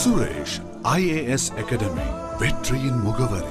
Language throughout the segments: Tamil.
சுரேஷ் ஐஏஎஸ் அகாடமி வெற்றியின் முகவரி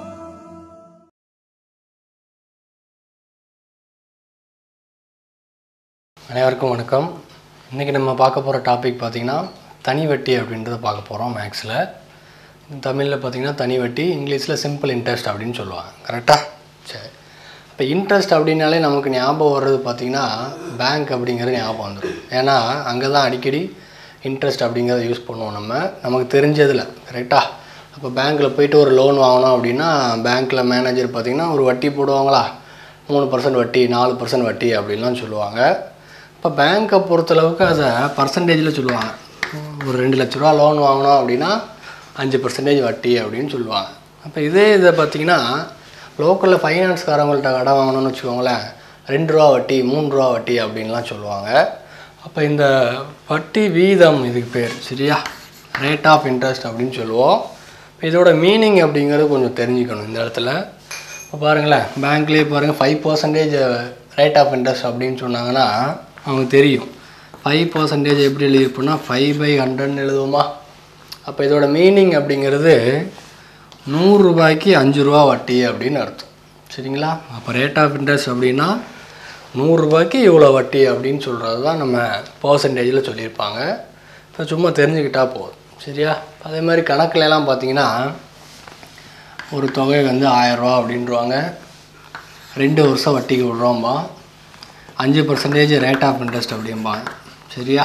அனைவருக்கும் வணக்கம் இன்றைக்கி நம்ம பார்க்க போகிற டாபிக் பார்த்திங்கன்னா தனி வட்டி அப்படின்றத பார்க்க போகிறோம் மேக்ஸில் தமிழில் பார்த்திங்கன்னா தனி வட்டி இங்கிலீஷில் சிம்பிள் இன்ட்ரெஸ்ட் அப்படின்னு சொல்லுவாங்க கரெக்டாக சரி இப்போ இன்ட்ரெஸ்ட் அப்படின்னாலே நமக்கு ஞாபகம் வர்றது பார்த்திங்கன்னா பேங்க் அப்படிங்கிறது ஞாபகம் வந்துடும் ஏன்னா அங்கே தான் அடிக்கடி இன்ட்ரெஸ்ட் அப்படிங்கிறத யூஸ் பண்ணுவோம் நம்ம நமக்கு தெரிஞ்சதில் கரெக்டாக அப்போ பேங்க்கில் போயிட்டு ஒரு லோன் வாங்கினோம் அப்படின்னா பேங்க்கில் மேனேஜர் பார்த்திங்கன்னா ஒரு வட்டி போடுவாங்களா மூணு பர்சன்ட் வட்டி நாலு பர்சன்ட் வட்டி அப்படின்லாம் சொல்லுவாங்க இப்போ பேங்க்கை பொறுத்தளவுக்கு அதை பர்சன்டேஜில் சொல்லுவாங்க ஒரு ரெண்டு லட்ச ரூபா லோன் வாங்கினோம் அப்படின்னா அஞ்சு பர்சன்டேஜ் வட்டி அப்படின்னு சொல்லுவாங்க அப்போ இதே இதை பார்த்தீங்கன்னா லோக்கலில் ஃபைனான்ஸ்காரங்கள்ட்ட கடன் வாங்கணும்னு வச்சுக்கோங்களேன் ரெண்டு ரூபா வட்டி மூணு ரூபா வட்டி அப்படின்லாம் சொல்லுவாங்க அப்போ இந்த வட்டி வீதம் இதுக்கு பேர் சரியா ரேட் ஆஃப் இன்ட்ரெஸ்ட் அப்படின்னு சொல்லுவோம் இப்போ இதோட மீனிங் அப்படிங்கிறது கொஞ்சம் தெரிஞ்சுக்கணும் இந்த இடத்துல இப்போ பாருங்களேன் பேங்க்லேயே பாருங்கள் five percentage rate of interest அப்படின்னு சொன்னாங்கன்னா அவங்களுக்கு தெரியும் ஃபைவ் பர்சன்டேஜ் எப்படி எழுதியிருப்போம்னா ஃபைவ் பை ஹண்ட்ரட்னு எழுதுவோமா அப்போ இதோட மீனிங் அப்படிங்கிறது நூறுரூபாய்க்கு அஞ்சு ரூபா வட்டி அப்படின்னு அர்த்தம் சரிங்களா அப்போ ரேட் ஆஃப் இன்ட்ரெஸ்ட் அப்படின்னா நூறுரூபாய்க்கு இவ்வளோ வட்டி அப்படின்னு சொல்கிறது தான் நம்ம பர்சன்டேஜில் சொல்லியிருப்பாங்க இப்போ சும்மா தெரிஞ்சுக்கிட்டா போதும் சரியா அதே மாதிரி கணக்குல எல்லாம் பார்த்தீங்கன்னா ஒரு தொகை வந்து ஆயரூவா அப்படின்றவாங்க ரெண்டு வருஷம் வட்டிக்கு விட்றோம்பா அஞ்சு பர்சன்டேஜ் ரேட் ஆஃப் இன்ட்ரெஸ்ட் அப்படிம்பாங்க சரியா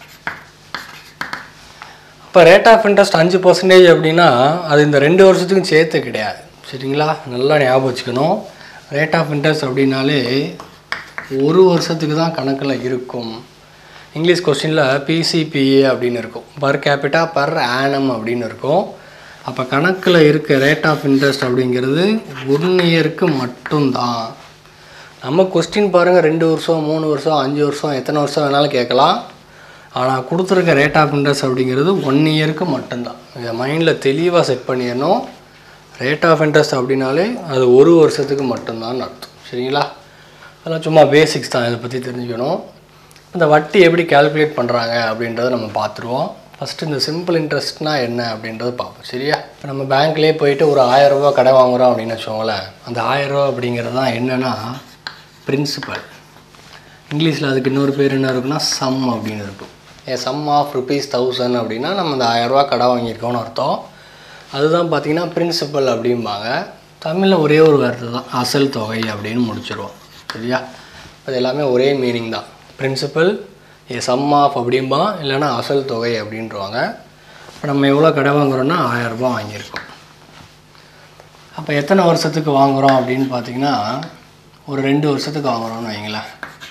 இப்போ ரேட் ஆஃப் இன்ட்ரெஸ்ட் அஞ்சு பர்சன்டேஜ் அப்படின்னா அது இந்த ரெண்டு வருஷத்துக்கும் சேர்த்து கிடையாது சரிங்களா நல்லா ஞாபகம் வச்சுக்கணும் ரேட் ஆஃப் இன்ட்ரெஸ்ட் அப்படின்னாலே ஒரு வருஷத்துக்கு தான் கணக்கில் இருக்கும் இங்கிலீஷ் கொஸ்டினில் பிசிபிஏ அப்படின்னு இருக்கும் பர் கேபிட்டா பர் ஆனம் அப்படின்னு இருக்கும் அப்போ கணக்கில் இருக்க ரேட் ஆஃப் இன்ட்ரெஸ்ட் அப்படிங்கிறது ஒன் இயருக்கு மட்டும்தான் நம்ம கொஸ்டின் பாருங்கள் ரெண்டு வருஷம் மூணு வருஷம் அஞ்சு வருஷம் எத்தனை வருஷம் வேணாலும் கேட்கலாம் ஆனால் கொடுத்துருக்க ரேட் ஆஃப் இன்ட்ரெஸ்ட் அப்படிங்கிறது ஒன் இயருக்கு மட்டும்தான் இதை மைண்டில் தெளிவாக செட் பண்ணிடணும் ரேட் ஆஃப் இன்ட்ரெஸ்ட் அப்படின்னாலே அது ஒரு வருஷத்துக்கு மட்டும்தான் அர்த்தம் சரிங்களா அதெல்லாம் சும்மா பேசிக்ஸ் தான் இதை பற்றி தெரிஞ்சுக்கணும் இந்த வட்டி எப்படி கால்குலேட் பண்ணுறாங்க அப்படின்றத நம்ம பார்த்துருவோம் ஃபஸ்ட்டு இந்த சிம்பிள் இன்ட்ரெஸ்ட்னால் என்ன அப்படின்றத பார்ப்போம் சரியா இப்போ நம்ம பேங்க்லேயே போயிட்டு ஒரு ஆயரரூபா கடன் வாங்குகிறோம் அப்படின்னு வச்சுக்கோங்களேன் அந்த ஆயரரூபா அப்படிங்கிறது தான் என்னென்னா பிரின்சிபல் இங்கிலீஷில் அதுக்கு இன்னொரு பேர் என்ன இருக்குன்னா சம் அப்படின்னு இருக்கும் a sum of rupees thousand அப்படின்னா நம்ம அந்த ஆயரரூபா கடன் வாங்கியிருக்கோம்னு அர்த்தம் அதுதான் பார்த்திங்கன்னா பிரின்சிபல் அப்படிம்பாங்க தமிழில் ஒரே ஒரு வார்த்தை தான் அசல் தொகை அப்படின்னு முடிச்சிருவோம் சரியா அது எல்லாமே ஒரே மீனிங் தான் பிரின்சிபல் ஏ சம் ஆஃப் அப்படிம்பா இல்லைன்னா அசல் தொகை அப்படின்றவாங்க இப்போ நம்ம எவ்வளோ கடை வாங்குறோன்னா ஆயரரூபா வாங்கியிருக்கோம் அப்போ எத்தனை வருஷத்துக்கு வாங்குகிறோம் அப்படின்னு பார்த்தீங்கன்னா ஒரு ரெண்டு வருஷத்துக்கு வாங்குகிறோம்னு வைங்களேன்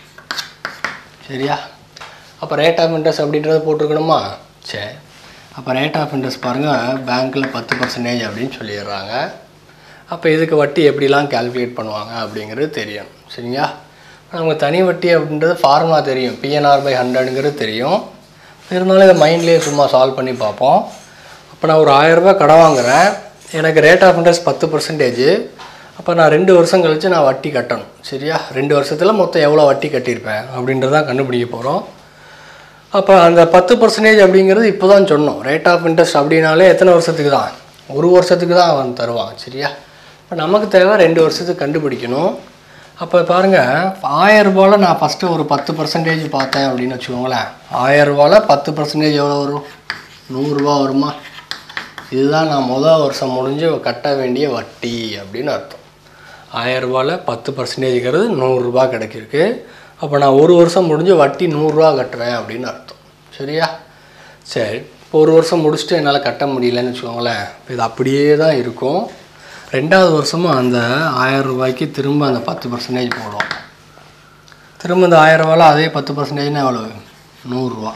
சரியா அப்போ ரேட் ஆஃப் இன்ட்ரெஸ்ட் அப்படின்றத போட்டிருக்கணுமா சரி அப்போ ரேட் ஆஃப் இன்ட்ரெஸ்ட் பாருங்கள் பேங்க்கில் பத்து பர்சன்டேஜ் அப்படின்னு சொல்லிடுறாங்க அப்போ இதுக்கு வட்டி எப்படிலாம் கால்குலேட் பண்ணுவாங்க அப்படிங்கிறது தெரியும் சரிங்களா நமக்கு தனி வட்டி அப்படின்றது ஃபார்முலா தெரியும் பிஎன்ஆர் பை ஹண்ட்ரடுங்கிறது தெரியும் இருந்தாலும் இதை மைண்ட்லேயே சும்மா சால்வ் பண்ணி பார்ப்போம் அப்போ நான் ஒரு ஆயரரூபா கடன் வாங்குகிறேன் எனக்கு ரேட் ஆஃப் இன்ட்ரெஸ்ட் பத்து பர்சன்டேஜ் அப்போ நான் ரெண்டு வருஷம் கழித்து நான் வட்டி கட்டணும் சரியா ரெண்டு வருஷத்தில் மொத்தம் எவ்வளோ வட்டி கட்டியிருப்பேன் அப்படின்றதான் கண்டுபிடிக்க போகிறோம் அப்போ அந்த பத்து பர்சன்டேஜ் அப்படிங்கிறது இப்போ தான் சொன்னோம் ரேட் ஆஃப் இன்ட்ரெஸ்ட் அப்படின்னாலே எத்தனை வருஷத்துக்கு தான் ஒரு வருஷத்துக்கு தான் அவன் தருவான் சரியா இப்போ நமக்கு தேவை ரெண்டு வருஷத்துக்கு கண்டுபிடிக்கணும் அப்போ பாருங்கள் ஆயரரூபாவில் நான் ஃபஸ்ட்டு ஒரு பத்து பர்சன்டேஜ் பார்த்தேன் அப்படின்னு வச்சுக்கோங்களேன் ஆயரரூபாவில் பத்து பர்சன்டேஜ் எவ்வளோ வரும் நூறுரூவா வருமா இதுதான் நான் முதல் வருஷம் முடிஞ்சு கட்ட வேண்டிய வட்டி அப்படின்னு அர்த்தம் ஆயரரூபாவில் பத்து பர்சன்டேஜ்ங்கிறது நூறுரூபா கிடைக்கிருக்கு அப்போ நான் ஒரு வருஷம் முடிஞ்சு வட்டி நூறுரூவா கட்டுவேன் அப்படின்னு அர்த்தம் சரியா சரி இப்போ ஒரு வருஷம் முடிச்சுட்டு என்னால் கட்ட முடியலன்னு வச்சுக்கோங்களேன் இப்போ இது அப்படியே தான் இருக்கும் ரெண்டாவது வருஷமும் அந்த ஆயிரம் ரூபாய்க்கு திரும்ப அந்த பத்து பர்சன்டேஜ் போடுவோம் திரும்ப இந்த ஆயிரம் ரூபாயில் அதே பத்து பர்சன்டேஜ்னா எவ்வளோ நூறுரூவா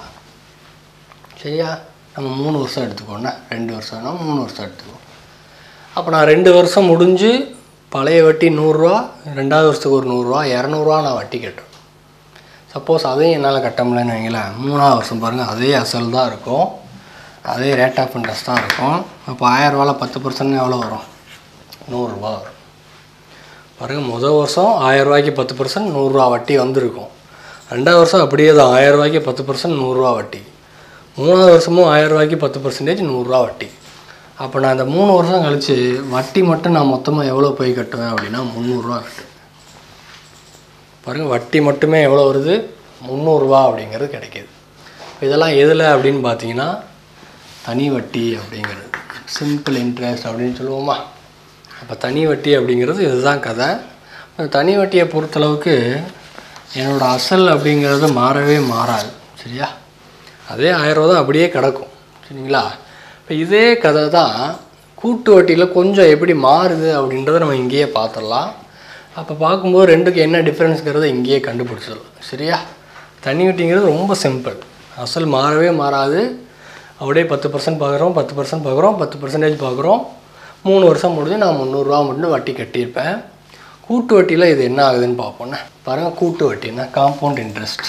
சரியா நம்ம மூணு வருஷம் எடுத்துக்கோண்ணே ரெண்டு வருஷம்னா மூணு வருஷம் எடுத்துக்குவோம் அப்போ நான் ரெண்டு வருஷம் முடிஞ்சு பழைய வட்டி நூறுரூவா ரெண்டாவது வருஷத்துக்கு ஒரு நூறுரூவா இரநூறுவா நான் வட்டி கட்டுறேன் சப்போஸ் அதையும் என்னால் கட்ட முடியலன்னு வைங்களேன் மூணாவது வருஷம் பாருங்கள் அதே அசல் தான் இருக்கும் அதே ரேட் ஆஃப் இன்ட்ரெஸ்ட் தான் இருக்கும் அப்போ ஆயிரரூவாவில் பத்து பர்சன்ட் எவ்வளோ வரும் நூறுரூவா வரும் பாருங்கள் முதல் வருஷம் ஆயரூவாய்க்கு பத்து பர்சன்ட் நூறுரூவா வட்டி வந்திருக்கும் ரெண்டாவது வருஷம் அப்படியே தான் ஆயரூவாய்க்கு பத்து பர்சன்ட் நூறுரூவா வட்டி மூணாவது வருஷமும் ஆயிரம் ரூபாய்க்கு பத்து பர்சன்டேஜ் நூறுரூவா வட்டி அப்போ நான் இந்த மூணு வருஷம் கழித்து வட்டி மட்டும் நான் மொத்தமாக எவ்வளோ போய் கட்டுவேன் அப்படின்னா முந்நூறுரூவா கட்டுவேன் பாருங்கள் வட்டி மட்டுமே எவ்வளோ வருது முந்நூறுரூவா அப்படிங்கிறது கிடைக்கிது இதெல்லாம் எதில் அப்படின்னு பார்த்தீங்கன்னா தனி வட்டி அப்படிங்கிறது சிம்பிள் இன்ட்ரெஸ்ட் அப்படின்னு சொல்லுவோமா அப்போ தனி வட்டி அப்படிங்கிறது இதுதான் கதை அந்த தனி வட்டியை பொறுத்தளவுக்கு என்னோடய அசல் அப்படிங்கிறது மாறவே மாறாது சரியா அதே ஆயிரம் ரூபா தான் அப்படியே கிடக்கும் சரிங்களா இப்போ இதே கதை தான் கூட்டு வட்டியில் கொஞ்சம் எப்படி மாறுது அப்படின்றத நம்ம இங்கேயே பார்த்துடலாம் அப்போ பார்க்கும்போது ரெண்டுக்கு என்ன டிஃப்ரென்ஸ்ங்கிறத இங்கேயே கண்டுபிடிச்சிடலாம் சரியா தனி வட்டிங்கிறது ரொம்ப சிம்பிள் அசல் மாறவே மாறாது அப்படியே பத்து பர்சன்ட் பார்க்குறோம் பத்து பர்சன்ட் பார்க்குறோம் பத்து பர்சன்டேஜ் பார்க்குறோம் மூணு வருஷம் முடிஞ்சு நான் முந்நூறுரூவா மட்டும் வட்டி கட்டியிருப்பேன் கூட்டு வட்டியில் இது என்ன ஆகுதுன்னு பார்ப்போண்ணே பாருங்கள் கூட்டு வட்டின்னா காம்பவுண்ட் இன்ட்ரெஸ்ட்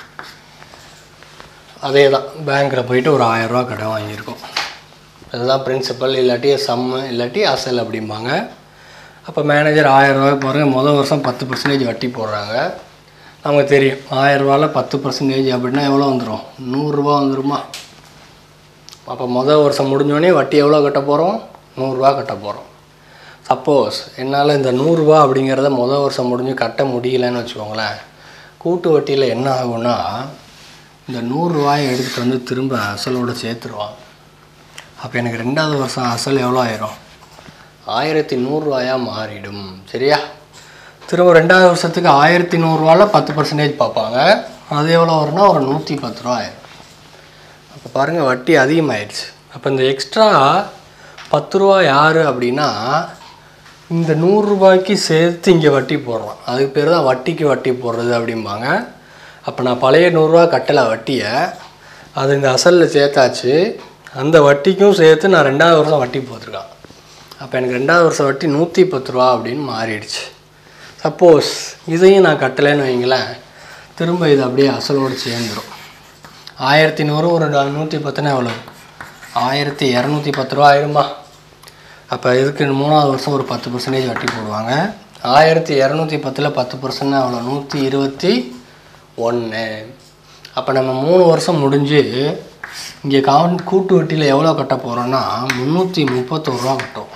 அதே தான் பேங்க்கில் போயிட்டு ஒரு ஆயரூவா கடன் வாங்கியிருக்கோம் அதுதான் பிரின்சிபல் இல்லாட்டி சம்மு இல்லாட்டி அசல் அப்படிம்பாங்க அப்போ மேனேஜர் ஆயரூவாய்க்கு பாருங்கள் முதல் வருஷம் பத்து பர்சன்டேஜ் வட்டி போடுறாங்க நமக்கு தெரியும் ஆயரூவாவில் பத்து பர்சன்டேஜ் அப்படின்னா எவ்வளோ வந்துடும் நூறுரூவா வந்துருமா அப்போ முதல் வருஷம் முடிஞ்சோடனே வட்டி எவ்வளோ கட்ட போகிறோம் நூறுரூவா கட்ட போகிறோம் சப்போஸ் என்னால் இந்த நூறுரூவா அப்படிங்கிறத முதல் வருஷம் முடிஞ்சு கட்ட முடியலன்னு வச்சுக்கோங்களேன் கூட்டு வட்டியில் என்ன ஆகும்னா இந்த நூறுரூவாயை எடுத்துகிட்டு வந்து திரும்ப அசலோடு சேர்த்துருவான் அப்போ எனக்கு ரெண்டாவது வருஷம் அசல் எவ்வளோ ஆயிரும் ஆயிரத்தி நூறுரூவாயாக மாறிடும் சரியா திரும்ப ரெண்டாவது வருஷத்துக்கு ஆயிரத்தி நூறுரூவாவில் பத்து பர்சன்டேஜ் பார்ப்பாங்க அது எவ்வளோ வரும்னா ஒரு நூற்றி பத்து ரூபா ஆயிரும் அப்போ பாருங்கள் வட்டி அதிகமாயிடுச்சு அப்போ இந்த எக்ஸ்ட்ரா பத்து ரூபா யார் அப்படின்னா இந்த நூறுரூபாய்க்கு சேர்த்து இங்கே வட்டி போடுறோம் அதுக்கு பேர் தான் வட்டிக்கு வட்டி போடுறது அப்படிம்பாங்க அப்போ நான் பழைய நூறுரூவா கட்டலை வட்டியை அது இந்த அசலில் சேர்த்தாச்சு அந்த வட்டிக்கும் சேர்த்து நான் ரெண்டாவது வருஷம் வட்டி போட்டிருக்கான் அப்போ எனக்கு ரெண்டாவது வருஷம் வட்டி நூற்றி பத்து ரூபா அப்படின்னு மாறிடுச்சு சப்போஸ் இதையும் நான் கட்டலைன்னு வைங்களேன் திரும்ப இது அப்படியே அசலோடு சேர்ந்துடும் ஆயிரத்தி நூறு ஒரு நா- நூற்றி பத்துனா எவ்வளோ ஆயிரத்தி இரநூத்தி பத்து ரூபா ஆயிருமா அப்போ இதுக்கு மூணாவது வருஷம் ஒரு பத்து பர்சன்டேஜ் வட்டி போடுவாங்க ஆயிரத்தி இரநூத்தி பத்தில் பத்து பர்சன்ட்னா எவ்வளோ நூற்றி இருபத்தி ஒன்று அப்போ நம்ம மூணு வருஷம் முடிஞ்சு இங்கே கவுண்ட் கூட்டு வட்டியில் எவ்வளோ கட்ட போகிறோன்னா முந்நூற்றி முப்பத்தோரு ரூபா கட்டுவோம்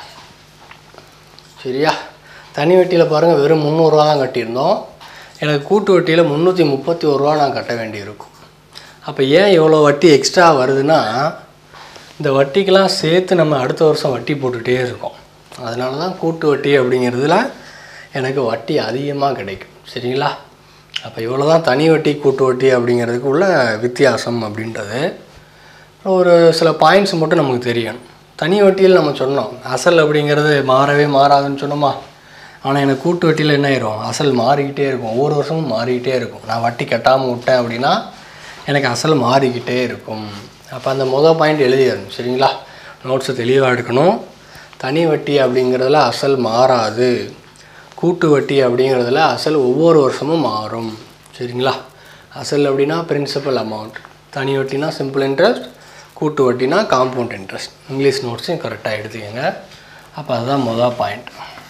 சரியா தனி வட்டியில் பாருங்கள் வெறும் முந்நூறுரூவா தான் கட்டியிருந்தோம் எனக்கு கூட்டு வட்டியில் முந்நூற்றி முப்பத்தி ஒரு ரூபா நான் கட்ட வேண்டியிருக்கும் அப்போ ஏன் இவ்வளோ வட்டி எக்ஸ்ட்ரா வருதுன்னா இந்த வட்டிக்கெலாம் சேர்த்து நம்ம அடுத்த வருஷம் வட்டி போட்டுகிட்டே இருக்கோம் அதனால தான் கூட்டு வட்டி அப்படிங்கிறதுல எனக்கு வட்டி அதிகமாக கிடைக்கும் சரிங்களா அப்போ இவ்வளோ தான் தனி வட்டி கூட்டு வட்டி அப்படிங்கிறதுக்கு உள்ள வித்தியாசம் அப்படின்றது அப்புறம் ஒரு சில பாயிண்ட்ஸ் மட்டும் நமக்கு தெரியும் தனி வட்டியில் நம்ம சொன்னோம் அசல் அப்படிங்கிறது மாறவே மாறாதுன்னு சொன்னோமா ஆனால் எனக்கு கூட்டு வட்டியில் என்ன ஆயிரும் அசல் மாறிக்கிட்டே இருக்கும் ஒவ்வொரு வருஷமும் மாறிக்கிட்டே இருக்கும் நான் வட்டி கட்டாமல் விட்டேன் அப்படின்னா எனக்கு அசல் மாறிக்கிட்டே இருக்கும் அப்போ அந்த முதல் பாயிண்ட் எழுதிடணும் சரிங்களா நோட்ஸை தெளிவாக எடுக்கணும் தனி வட்டி அப்படிங்கிறதுல அசல் மாறாது கூட்டு வட்டி அப்படிங்கிறதுல அசல் ஒவ்வொரு வருஷமும் மாறும் சரிங்களா அசல் அப்படின்னா பிரின்சிபல் அமௌண்ட் தனி வட்டினா சிம்பிள் இன்ட்ரெஸ்ட் கூட்டு வட்டினா காம்பவுண்ட் இன்ட்ரெஸ்ட் இங்கிலீஷ் நோட்ஸையும் கரெக்டாக எடுத்துக்கங்க அப்போ அதுதான் மொதல் பாயிண்ட்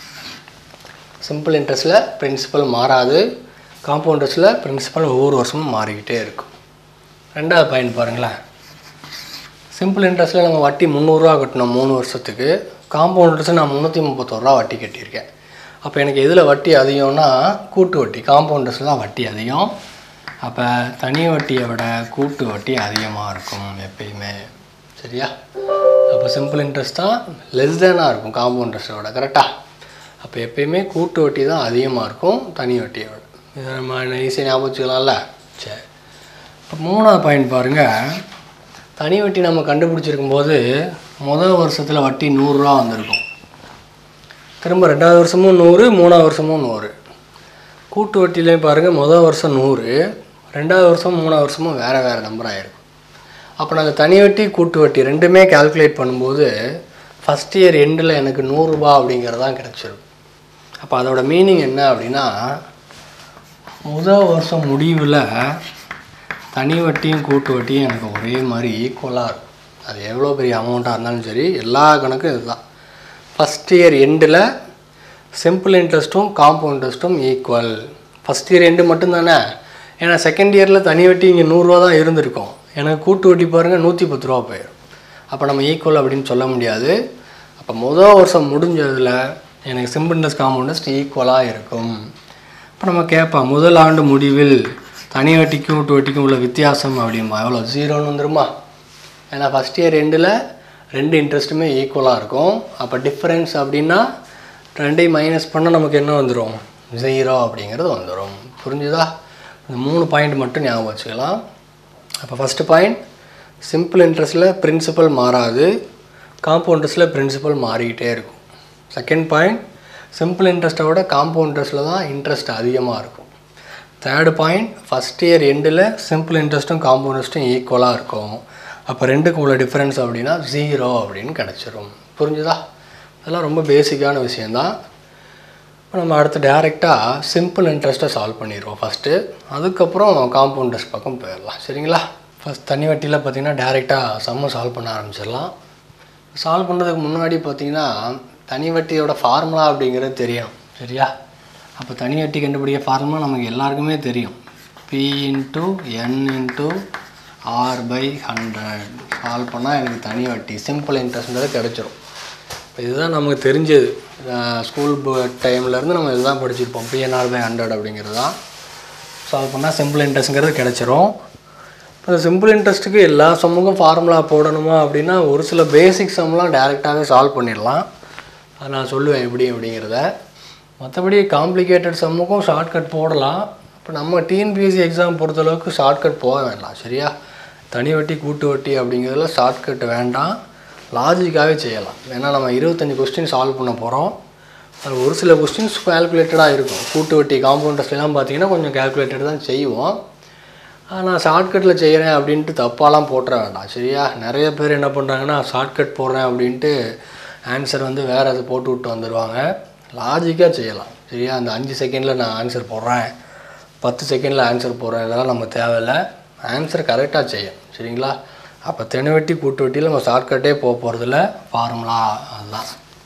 சிம்பிள் இன்ட்ரெஸ்ட்டில் பிரின்சிபல் மாறாது காம்பவுண்ட் இன்ட்ரெஸ்ட்டில் பிரின்சிபல் ஒவ்வொரு வருஷமும் மாறிக்கிட்டே இருக்கும் ரெண்டாவது பாயிண்ட் பாருங்களேன் சிம்பிள் இன்ட்ரெஸ்ட்டில் நம்ம வட்டி முந்நூறுரூவா கட்டணும் மூணு வருஷத்துக்கு காம்பவுண்ட் இன்ட்ரெஸ்ட் நான் முந்நூற்றி முப்பத்தோருவா வட்டி கட்டியிருக்கேன் அப்போ எனக்கு எதில் வட்டி அதிகம்னா கூட்டு வட்டி காம்பவுண்ட் இன்ட்ரெஸ்ட்டில் தான் வட்டி அதிகம் அப்போ தனி வட்டியை விட கூட்டு வட்டி அதிகமாக இருக்கும் எப்பயுமே சரியா அப்போ சிம்பிள் இன்ட்ரெஸ்ட் தான் லெஸ் தேனாக இருக்கும் காம்பவுண்ட் இன்ட்ரெஸ்ட்டை விட கரெக்டாக அப்போ எப்பயுமே கூட்டு வட்டி தான் அதிகமாக இருக்கும் தனி வட்டியை விட இதை நம்ம ஈஸியாக ஞாபகம் வச்சுக்கலாம்ல சரி இப்போ மூணாவது பாயிண்ட் பாருங்கள் தனி வட்டி நம்ம கண்டுபிடிச்சிருக்கும் போது முதல் வருஷத்தில் வட்டி நூறுரூவா வந்திருக்கும் திரும்ப ரெண்டாவது வருஷமும் நூறு மூணாவது வருஷமும் நூறு கூட்டு வட்டிலையும் பாருங்கள் முதல் வருஷம் நூறு ரெண்டாவது வருஷம் மூணாவது வருஷமும் வேறு வேறு நம்பர் ஆயிருக்கும் அப்போ நாங்கள் தனி வட்டி கூட்டு வட்டி ரெண்டுமே கால்குலேட் பண்ணும்போது ஃபஸ்ட் இயர் எண்டில் எனக்கு நூறுரூபா அப்படிங்கிறது தான் கிடச்சிருக்கும் அப்போ அதோட மீனிங் என்ன அப்படின்னா முதல் வருஷம் முடிவில் தனி வட்டியும் கூட்டு வட்டியும் எனக்கு ஒரே மாதிரி ஈக்குவலாக இருக்கும் அது எவ்வளோ பெரிய அமௌண்ட்டாக இருந்தாலும் சரி எல்லா கணக்கும் இதுதான் ஃபஸ்ட் இயர் எண்டில் சிம்பிள் இன்ட்ரெஸ்ட்டும் காம்பவுண்ட் இன்ட்ரெஸ்ட்டும் ஈக்குவல் ஃபஸ்ட் இயர் எண்டு மட்டும்தானே ஏன்னா செகண்ட் இயரில் தனி வட்டி இங்கே நூறுரூவா தான் இருந்திருக்கும் எனக்கு கூட்டு வட்டி பாருங்கள் நூற்றி பத்து ரூபா போயிடும் அப்போ நம்ம ஈக்குவல் அப்படின்னு சொல்ல முடியாது அப்போ முதல் வருஷம் முடிஞ்சதில் எனக்கு சிம்பிள் இன்ட்ரெஸ்ட் காம்பவுண்ட் இன்ட்ரெஸ்ட் ஈக்குவலாக இருக்கும் இப்போ நம்ம கேட்போம் முதல் ஆண்டு முடிவில் தனி வட்டிக்கும் கூட்டு வட்டிக்கும் உள்ள வித்தியாசம் அப்படிமா எவ்வளோ ஜீரோன்னு வந்துருமா ஏன்னா ஃபஸ்ட் இயர் ரெண்டில் ரெண்டு இன்ட்ரெஸ்ட்டுமே ஈக்குவலாக இருக்கும் அப்போ டிஃப்ரென்ஸ் அப்படின்னா ரெண்டையும் மைனஸ் பண்ணால் நமக்கு என்ன வந்துடும் ஜீரோ அப்படிங்கிறது வந்துடும் புரிஞ்சுதா இந்த மூணு பாயிண்ட் மட்டும் ஞாபகம் வச்சுக்கலாம் அப்போ ஃபஸ்ட்டு பாயிண்ட் சிம்பிள் இன்ட்ரெஸ்ட்டில் பிரின்சிபல் மாறாது காம்பவுண்ட் இன்ட்ரெஸ்ட்டில் பிரின்சிபல் மாறிக்கிட்டே இருக்கும் செகண்ட் பாயிண்ட் சிம்பிள் இன்ட்ரெஸ்ட்டை விட காம்பவுண்ட் இன்ட்ரெஸ்ட்டில் தான் இன்ட்ரெஸ்ட் அதிகமாக இருக்கும் தேர்டு பாயிண்ட் ஃபஸ்ட் இயர் எண்டில் சிம்பிள் இன்ட்ரெஸ்ட்டும் காம்பவுண்ட் இன்ட்ரெஸ்ட்டும் ஈக்குவலாக இருக்கும் அப்போ ரெண்டுக்கும் உள்ள டிஃப்ரென்ஸ் அப்படின்னா ஜீரோ அப்படின்னு கிடச்சிரும் புரிஞ்சுதா அதெல்லாம் ரொம்ப பேசிக்கான விஷயந்தான் இப்போ நம்ம அடுத்து டேரெக்டாக சிம்பிள் இன்ட்ரெஸ்ட்டை சால்வ் பண்ணிடுவோம் ஃபஸ்ட்டு அதுக்கப்புறம் காம்பவுண்ட் இன்ட்ரெஸ்ட் பக்கம் போயிடலாம் சரிங்களா ஃபஸ்ட் தனி வட்டியில் பார்த்தீங்கன்னா டேரெக்டாக சம்ம சால்வ் பண்ண ஆரம்பிச்சிடலாம் சால்வ் பண்ணுறதுக்கு முன்னாடி பார்த்தீங்கன்னா தனி வட்டியோட ஃபார்முலா அப்படிங்கிறது தெரியும் சரியா அப்போ தனி வட்டி கண்டுபிடிக்க ஃபார்முலா நமக்கு எல்லாருக்குமே தெரியும் P into N into R by hundred solve பண்ணால் எனக்கு தனி வட்டி சிம்பிள் இன்ட்ரெஸ்ட்ன்றது கிடச்சிரும் இப்போ இதுதான் நமக்கு தெரிஞ்சது ஸ்கூல் டைம்லேருந்து நம்ம இதுதான் படிச்சிருப்போம் பிஎன்ஆர் பை ஹண்ட்ரட் அப்படிங்கிறது தான் சால்வ் பண்ணால் சிம்பிள் இன்ட்ரெஸ்ட்ங்கிறது கிடச்சிரும் இப்போ சிம்பிள் இன்ட்ரெஸ்ட்டுக்கு எல்லா சம்முக்கும் ஃபார்முலா போடணுமா அப்படின்னா ஒரு சில பேசிக் சம்லாம் டேரெக்டாகவே சால்வ் பண்ணிடலாம் அது நான் சொல்லுவேன் எப்படி அப்படிங்கிறத மற்றபடி காம்ப்ளிகேட்டட் சம்முக்கும் ஷார்ட்கட் போடலாம் இப்போ நம்ம டிஎன்பிஎஸ்சி எக்ஸாம் பொறுத்தளவுக்கு ஷார்ட்கட் போக வேண்டாம் சரியா தனி வட்டி கூட்டு வட்டி அப்படிங்கிறதுல ஷார்ட்கட் வேண்டாம் லாஜிக்காகவே செய்யலாம் ஏன்னா நம்ம இருபத்தஞ்சி கொஸ்டின் சால்வ் பண்ண போகிறோம் அது ஒரு சில கொஸ்டின்ஸ் கால்குலேட்டடாக இருக்கும் கூட்டு வட்டி காம்பவுண்டர்ஸ்லாம் பார்த்தீங்கன்னா கொஞ்சம் கால்குலேட்டட் தான் செய்வோம் நான் ஷார்ட்கட்டில் செய்கிறேன் அப்படின்ட்டு தப்பாலாம் போட்டுற வேண்டாம் சரியா நிறைய பேர் என்ன பண்ணுறாங்கன்னா ஷார்ட்கட் போடுறேன் அப்படின்ட்டு ஆன்சர் வந்து வேறு எதை போட்டு விட்டு வந்துடுவாங்க லாஜிக்காக செய்யலாம் சரியா அந்த அஞ்சு செகண்டில் நான் ஆன்சர் போடுறேன் பத்து செகண்டில் ஆன்சர் போடுறேன் இதெல்லாம் நம்ம தேவையில்லை ஆன்சர் கரெக்டாக செய்யும் சரிங்களா அப்போ தெனவெட்டி கூட்டு வெட்டியில் நம்ம ஷார்ட்கட்டே போக போகிறதில்ல ஃபார்முலா அதுதான்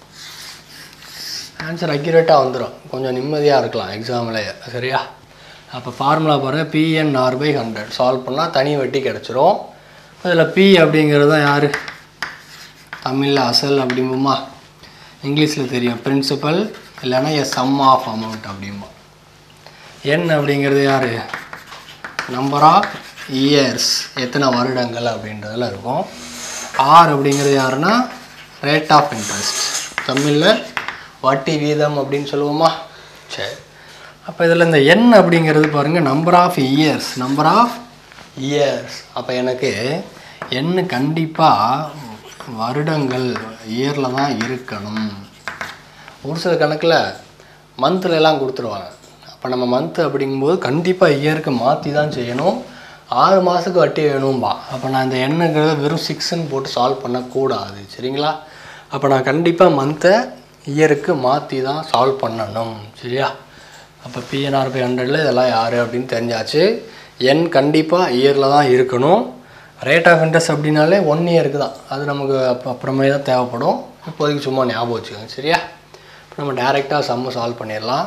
ஆன்சர் அக்யூரேட்டாக வந்துடும் கொஞ்சம் நிம்மதியாக இருக்கலாம் எக்ஸாம்லேயே சரியா அப்போ ஃபார்முலா பாருங்கள் பிஎன்ஆர் பை ஹண்ட்ரட் சால்வ் பண்ணால் தனி வட்டி கிடச்சிரும் அதில் பி அப்படிங்கிறது தான் யார் தமிழில் அசல் அப்படிம்போமா இங்கிலீஷில் தெரியும் பிரின்சிபல் இல்லைன்னா எ சம் ஆஃப் அமௌண்ட் அப்படிம்போம் என் அப்படிங்கிறது யார் நம்பர் ஆஃப் இயர்ஸ் எத்தனை வருடங்கள் அப்படின்றதுல இருக்கும் ஆர் அப்படிங்கிறது யாருன்னா ரேட் ஆஃப் இன்ட்ரெஸ்ட் தமிழில் வட்டி வீதம் அப்படின்னு சொல்லுவோமா சரி அப்போ இதில் இந்த எண் அப்படிங்கிறது பாருங்கள் number of years number of years அப்போ எனக்கு எண் கண்டிப்பாக வருடங்கள் இயரில் தான் இருக்கணும் ஒரு சில கணக்கில் மந்த்ல எல்லாம் கொடுத்துருவாங்க அப்போ நம்ம மந்த் அப்படிங்கும்போது கண்டிப்பாக இயருக்கு மாற்றி தான் செய்யணும் ஆறு மாதத்துக்கு வட்டி வேணும்பா அப்போ நான் இந்த எண்ணுங்கிறத வெறும் சிக்ஸ்ன்னு போட்டு சால்வ் பண்ணக்கூடாது சரிங்களா அப்போ நான் கண்டிப்பாக மந்த்தை இயருக்கு மாற்றி தான் சால்வ் பண்ணணும் சரியா அப்போ பிஎன்ஆர் பை ஹண்ட்ரடில் இதெல்லாம் யார் அப்படின்னு தெரிஞ்சாச்சு எண் கண்டிப்பாக இயரில் தான் இருக்கணும் ரேட் ஆஃப் இன்ட்ரெஸ்ட் அப்படின்னாலே ஒன் இயருக்கு தான் அது நமக்கு அப்போ அப்புறமே தான் தேவைப்படும் இப்போதைக்கு சும்மா ஞாபகம் வச்சுக்கோங்க சரியா இப்போ நம்ம டேரெக்டாக சம்ம சால்வ் பண்ணிடலாம்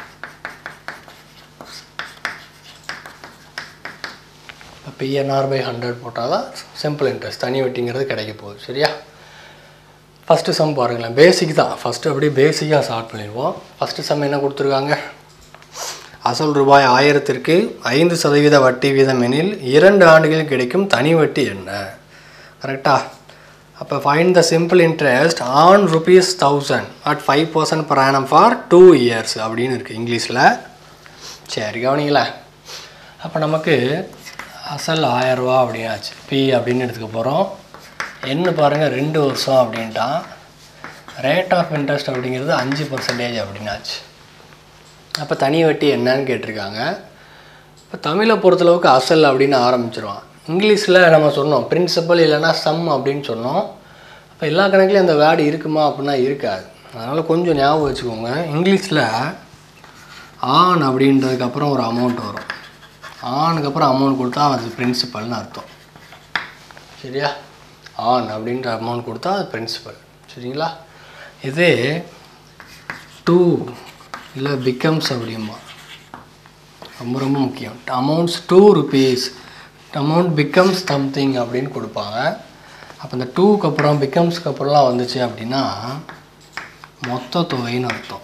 இப்போ பிஎன்ஆர் பை ஹண்ட்ரட் போட்டால் தான் சிம்பிள் இன்ட்ரெஸ்ட் தனி வட்டிங்கிறது கிடைக்க போகுது சரியா ஃபஸ்ட்டு சம் பாருங்களேன் பேசிக் தான் ஃபஸ்ட்டு அப்படியே பேசிக்காக ஸ்டார்ட் பண்ணிடுவோம் ஃபஸ்ட்டு சம் என்ன கொடுத்துருக்காங்க அசல் ரூபாய் ஆயிரத்திற்கு ஐந்து சதவீத வட்டி வீதம் எனில் இரண்டு ஆண்டுகளில் கிடைக்கும் தனி வட்டி என்ன கரெக்டா அப்போ find the simple interest on rupees thousand at five percent per annum for two years அப்படின்னு இருக்குது இங்கிலீஷில் சரி கவனிங்களேன் அப்போ நமக்கு அசல் ஆயரூவா அப்படின்னாச்சு பி அப்படின்னு எடுத்துக்க போகிறோம் என்ன பாருங்கள் ரெண்டு வருஷம் அப்படின்ட்டான் ரேட் ஆஃப் இன்ட்ரெஸ்ட் அப்படிங்கிறது அஞ்சு பர்சன்டேஜ் அப்படின்னாச்சு அப்போ தனி வட்டி என்னன்னு கேட்டிருக்காங்க இப்போ தமிழை பொறுத்தளவுக்கு அசல் அப்படின்னு ஆரம்பிச்சிருவான் இங்கிலீஷில் நம்ம சொன்னோம் பிரின்சிபல் இல்லைன்னா சம் அப்படின்னு சொன்னோம் அப்போ எல்லா கணக்குலையும் அந்த வேர்டு இருக்குமா அப்படின்னா இருக்காது அதனால் கொஞ்சம் ஞாபகம் வச்சுக்கோங்க இங்கிலீஷில் ஆன் அப்படின்றதுக்கப்புறம் ஒரு அமௌண்ட் வரும் ஆனுக்கு அப்புறம் அமௌண்ட் கொடுத்தா அது பிரின்சிபல்னு அர்த்தம் சரியா ஆன் அப்படின்ற அமௌண்ட் கொடுத்தா அது பிரின்சிபல் சரிங்களா இதே டூ இல்லை பிகம்ஸ் அப்படிமா ரொம்ப ரொம்ப முக்கியம் amounts to rupees amount becomes something அப்படின்னு கொடுப்பாங்க அப்போ இந்த டூக்கு அப்புறம் பிகம்ஸ்க்கு அப்புறம்லாம் வந்துச்சு அப்படின்னா மொத்த தொகைன்னு அர்த்தம்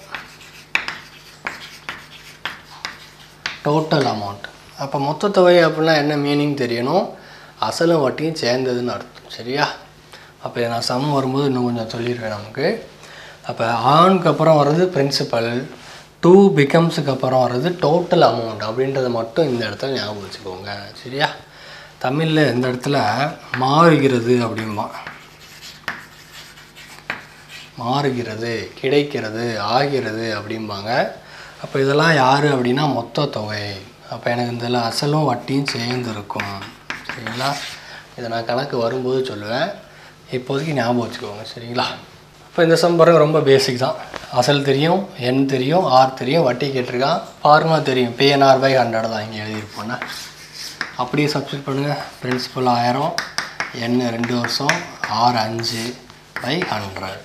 டோட்டல் அமௌண்ட் அப்போ மொத்த தொகை அப்படின்னா என்ன மீனிங் தெரியணும் அசலும் வட்டியும் சேர்ந்ததுன்னு அர்த்தம் சரியா அப்போ இதை நான் சம் வரும்போது இன்னும் கொஞ்சம் சொல்லிடுவேன் நமக்கு அப்போ ஆணுக்கு அப்புறம் வர்றது பிரின்சிபல் டூ பிகம்ஸுக்கு அப்புறம் வர்றது டோட்டல் அமௌண்ட் அப்படின்றத மட்டும் இந்த இடத்துல ஞாபகம் வச்சுக்கோங்க சரியா தமிழில் இந்த இடத்துல மாறுகிறது அப்படிம்பா மாறுகிறது கிடைக்கிறது ஆகிறது அப்படிம்பாங்க அப்போ இதெல்லாம் யார் அப்படின்னா மொத்த தொகை அப்போ எனக்கு இதில் அசலும் வட்டியும் சேர்ந்து இருக்கும் சரிங்களா இதை நான் கணக்கு வரும்போது சொல்லுவேன் இப்போதைக்கு ஞாபகம் வச்சுக்கோங்க சரிங்களா இப்போ இந்த சம் பாருங்க ரொம்ப பேசிக் தான் அசல் தெரியும் என் தெரியும் ஆர் தெரியும் வட்டி கேட்டிருக்கான் ஃபார்முலா தெரியும் பிஎன்ஆர் பை ஹண்ட்ரட் தான் இங்கே எழுதியிருப்போண்ணே அப்படியே சப்ஸ்டியூட் பண்ணுங்கள் பிரின்சிபல் ஆயிரம் என் ரெண்டு வருஷம் ஆறு அஞ்சு பை ஹண்ட்ரட்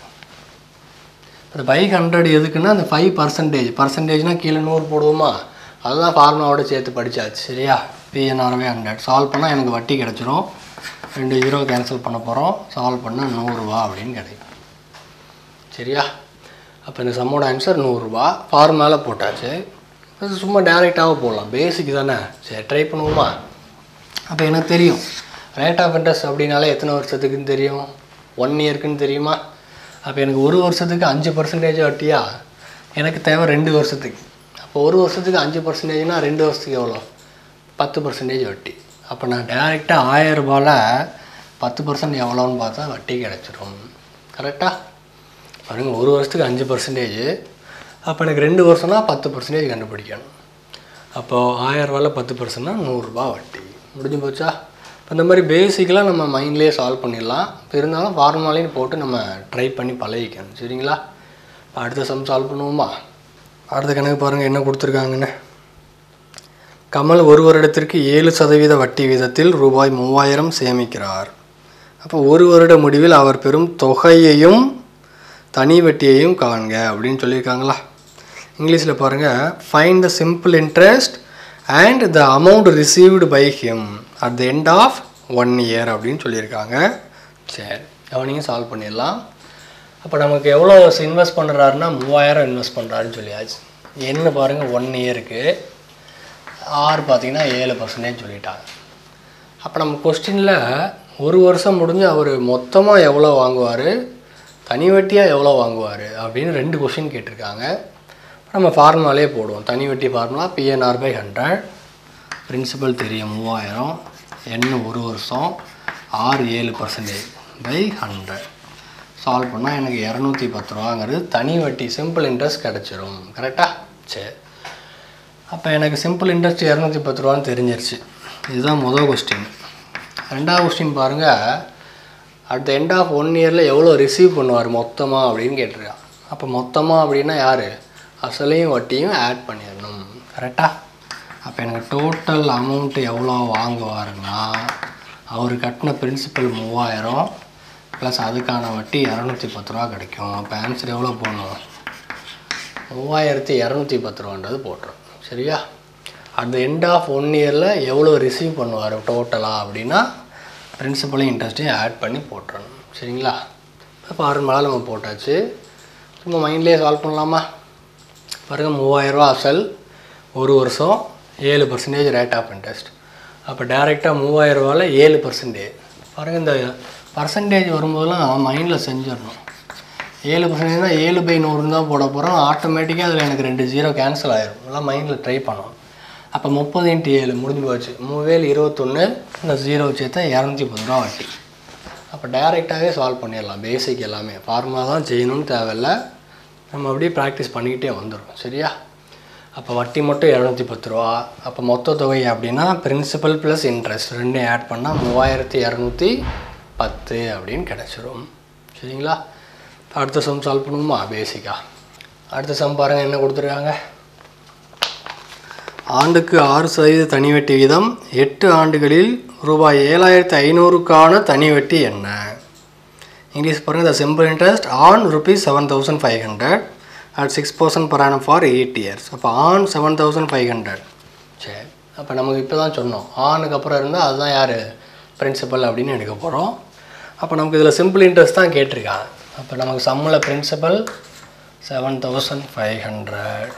அந்த பை ஹண்ட்ரட் எதுக்குன்னா அந்த ஃபைவ் பர்சன்டேஜ் பர்சன்டேஜ்னால் கீழே நூறு போடுவோமா அதுதான் ஃபார்முலாவோட சேர்த்து படித்தாச்சு சரியா பிஎன்ஆர்வே ஹண்ட்ரட் சால்வ் பண்ணால் எனக்கு வட்டி கிடச்சிரும் ரெண்டு ஜீரோ கேன்சல் பண்ண போகிறோம் சால்வ் பண்ணால் நூறுரூவா அப்படின்னு கிடைக்கும் சரியா அப்போ இந்த சம்மோட ஆன்சர் நூறுரூவா ஃபார்முலால போட்டாச்சு அது சும்மா டேரெக்டாக போடலாம் பேசிக் தானே சரி ட்ரை பண்ணுவோமா அப்போ எனக்கு தெரியும் ரேட் ஆஃப் இன்ட்ரெஸ்ட் அப்படின்னாலே எத்தனை வருஷத்துக்குன்னு தெரியும் ஒன் இயர்க்குன்னு தெரியுமா அப்போ எனக்கு ஒரு வருஷத்துக்கு அஞ்சு பர்சன்டேஜ் வட்டியா எனக்கு தேவை ரெண்டு வருஷத்துக்கு அப்போ ஒரு வருஷத்துக்கு அஞ்சு பர்சன்டேஜ்னா ரெண்டு வருஷத்துக்கு எவ்வளோ பத்து பர்சன்டேஜ் வட்டி அப்போ நான் டேரெக்டாக ஆயிரம் ரூபாயில் பத்து பர்சன்ட் எவ்வளோன்னு பார்த்தா வட்டி கிடச்சிரும் கரெக்டாக பாருங்க ஒரு வருஷத்துக்கு அஞ்சு பர்சன்டேஜ் அப்போ எனக்கு ரெண்டு வருஷம்னா பத்து பர்சன்டேஜ் கண்டுபிடிக்கணும் அப்போது ஆயிரம் ரூபாயில் பத்து பர்சன்ட்னா நூறுரூபா வட்டி முடிஞ்சு போச்சா இப்போ இந்த மாதிரி பேசிக்கலாக நம்ம மைண்ட்லேயே சால்வ் பண்ணிடலாம் இப்போ இருந்தாலும் ஃபார்மாலையும் போட்டு நம்ம ட்ரை பண்ணி பழகிக்கணும் சரிங்களா இப்போ அடுத்த சம் சால்வ் பண்ணுவோமா அடுத்த கணக்கு பாருங்கள் என்ன கொடுத்துருக்காங்கன்னு கமல் ஒரு வருடத்திற்கு ஏழு சதவீத வட்டி வீதத்தில் ரூபாய் மூவாயிரம் சேமிக்கிறார் அப்போ ஒரு வருட முடிவில் அவர் பெறும் தொகையையும் தனி வட்டியையும் காண்க அப்படின்னு சொல்லியிருக்காங்களா இங்கிலீஷில் பாருங்கள் find the simple interest and the amount received by him at the end of one year அப்படின்னு சொல்லியிருக்காங்க சரி அவனையும் சால்வ் பண்ணிடலாம் அப்போ நமக்கு எவ்வளோ இன்வெஸ்ட் பண்ணுறாருன்னா மூவாயிரம் இன்வெஸ்ட் பண்ணுறாருன்னு சொல்லியாச்சு என்ன பாருங்கள் ஒன் இயருக்கு ஆறு பார்த்தீங்கன்னா ஏழு பர்சன்டேஜ் சொல்லிட்டாங்க அப்போ நம்ம கொஸ்டினில் ஒரு வருஷம் முடிஞ்சு அவர் மொத்தமாக எவ்வளோ வாங்குவார் தனி வட்டியாக எவ்வளோ வாங்குவார் அப்படின்னு ரெண்டு கொஷின் கேட்டிருக்காங்க நம்ம ஃபார்முலாலே போடுவோம் தனி வட்டி formula P N R by hundred principal தெரியும் மூவாயிரம் எண்ணு ஒரு வருஷம் ஆறு ஏழு பர்சன்டேஜ் பை ஹண்ட்ரட் சால்வ் பண்ணால் எனக்கு இரநூத்தி பத்து ரூபாங்கிறது தனி வட்டி சிம்பிள் இன்ட்ரெஸ்ட் கிடச்சிரும் கரெக்டாக சரி அப்போ எனக்கு சிம்பிள் இன்ட்ரெஸ்ட் இரநூத்தி பத்து ரூபான்னு தெரிஞ்சிருச்சு இதுதான் முதல் கொஸ்டின் ரெண்டாவது கொஸ்டின் பாருங்கள் at the end of one இயரில் எவ்வளோ ரிசீவ் பண்ணுவார் மொத்தமாக அப்படின்னு கேட்டிருக்கான் அப்போ மொத்தமாக அப்படின்னா யார் அசலையும் வட்டியும் ஆட் பண்ணிடணும் கரெக்டாக அப்போ எனக்கு டோட்டல் அமௌண்ட்டு எவ்வளோ வாங்குவாருன்னா அவர் கட்டின பிரின்சிபல் மூவாயிரம் ப்ளஸ் அதுக்கான வட்டி இரநூத்தி பத்து ரூபா கிடைக்கும் அப்போ ஆன்சர் எவ்வளோ போடணும் மூவாயிரத்தி இரநூத்தி பத்து ரூபான்றது போட்டுரும் சரியா at the end of one இயரில் எவ்வளோ ரிசீவ் பண்ணுவார் டோட்டலாக அப்படின்னா பிரின்சிபலையும் இன்ட்ரெஸ்ட்டையும் ஆட் பண்ணி போட்டுறணும் சரிங்களா இப்போ ஃபார்முலா நம்ம போட்டாச்சு சும்மா மைண்ட்லேயே சால்வ் பண்ணலாமா பாருங்கள் மூவாயிரரூவா அசல் ஒரு வருஷம் ஏழு பர்சன்டேஜ் ரேட் ஆஃப் இன்ட்ரெஸ்ட் அப்போ டேரெக்டாக மூவாயிரரூவாவில் ஏழு பர்சன்டேஜ் பாருங்கள் இந்த பர்சன்டேஜ் வரும்போதெல்லாம் மைண்டில் செஞ்சிடணும் ஏழு பர்சன்டேஜ்னா ஏழு பை நூறுன்னு தான் போட போகிறோம் ஆட்டோமேட்டிக்காக அதில் எனக்கு ரெண்டு ஜீரோ கேன்சல் ஆயிரும் எல்லாம் மைண்டில் ட்ரை பண்ணணும் அப்போ முப்பது இன்ட்டு ஏழு முடிஞ்சு போச்சு மூவேல் இருபத்தொன்று இந்த ஜீரோ சேர்த்தா இரநூத்தி பத்து ரூபா வட்டி அப்போ டைரெக்டாகவே சால்வ் பண்ணிடலாம் பேசிக் எல்லாமே ஃபார்முலா தான் செய்யணும்னு தேவையில்ல நம்ம அப்படியே ப்ராக்டிஸ் பண்ணிக்கிட்டே வந்துடும் சரியா அப்போ வட்டி மட்டும் இரநூத்தி பத்து ரூபா அப்போ மொத்த தொகை அப்படின்னா பிரின்சிபல் ப்ளஸ் இன்ட்ரெஸ்ட் ரெண்டையும் ஆட் பண்ணால் மூவாயிரத்தி இரநூத்தி பத்து அப்படின்னு கிடச்சிரும் சரிங்களா அடுத்த சம் சால்வ் பண்ணுவோமா பேசிக்காக அடுத்த சம் பாருங்கள் என்ன கொடுத்துருக்காங்க ஆண்டுக்கு ஆறு சதவீத தனி வட்டி வீதம் எட்டு ஆண்டுகளில் ரூபாய் ஏழாயிரத்தி ஐநூறுக்கான தனி வட்டி என்ன இங்கிலீஷ் பாருங்கள் the simple interest on rupees seven thousand five hundred at six percent per annum for eight years அப்போ on seven thousand five hundred சரி அப்போ நமக்கு இப்போ தான் சொன்னோம் ஆனுக்கு அப்புறம் இருந்தால் அதுதான் யார் பிரின்சிபல் அப்படின்னு எடுக்க போகிறோம் அப்போ நமக்கு இதில் சிம்பிள் இன்ட்ரெஸ்ட் தான் கேட்டிருக்காங்க அப்போ நமக்கு சம்மில் principal seven thousand five hundred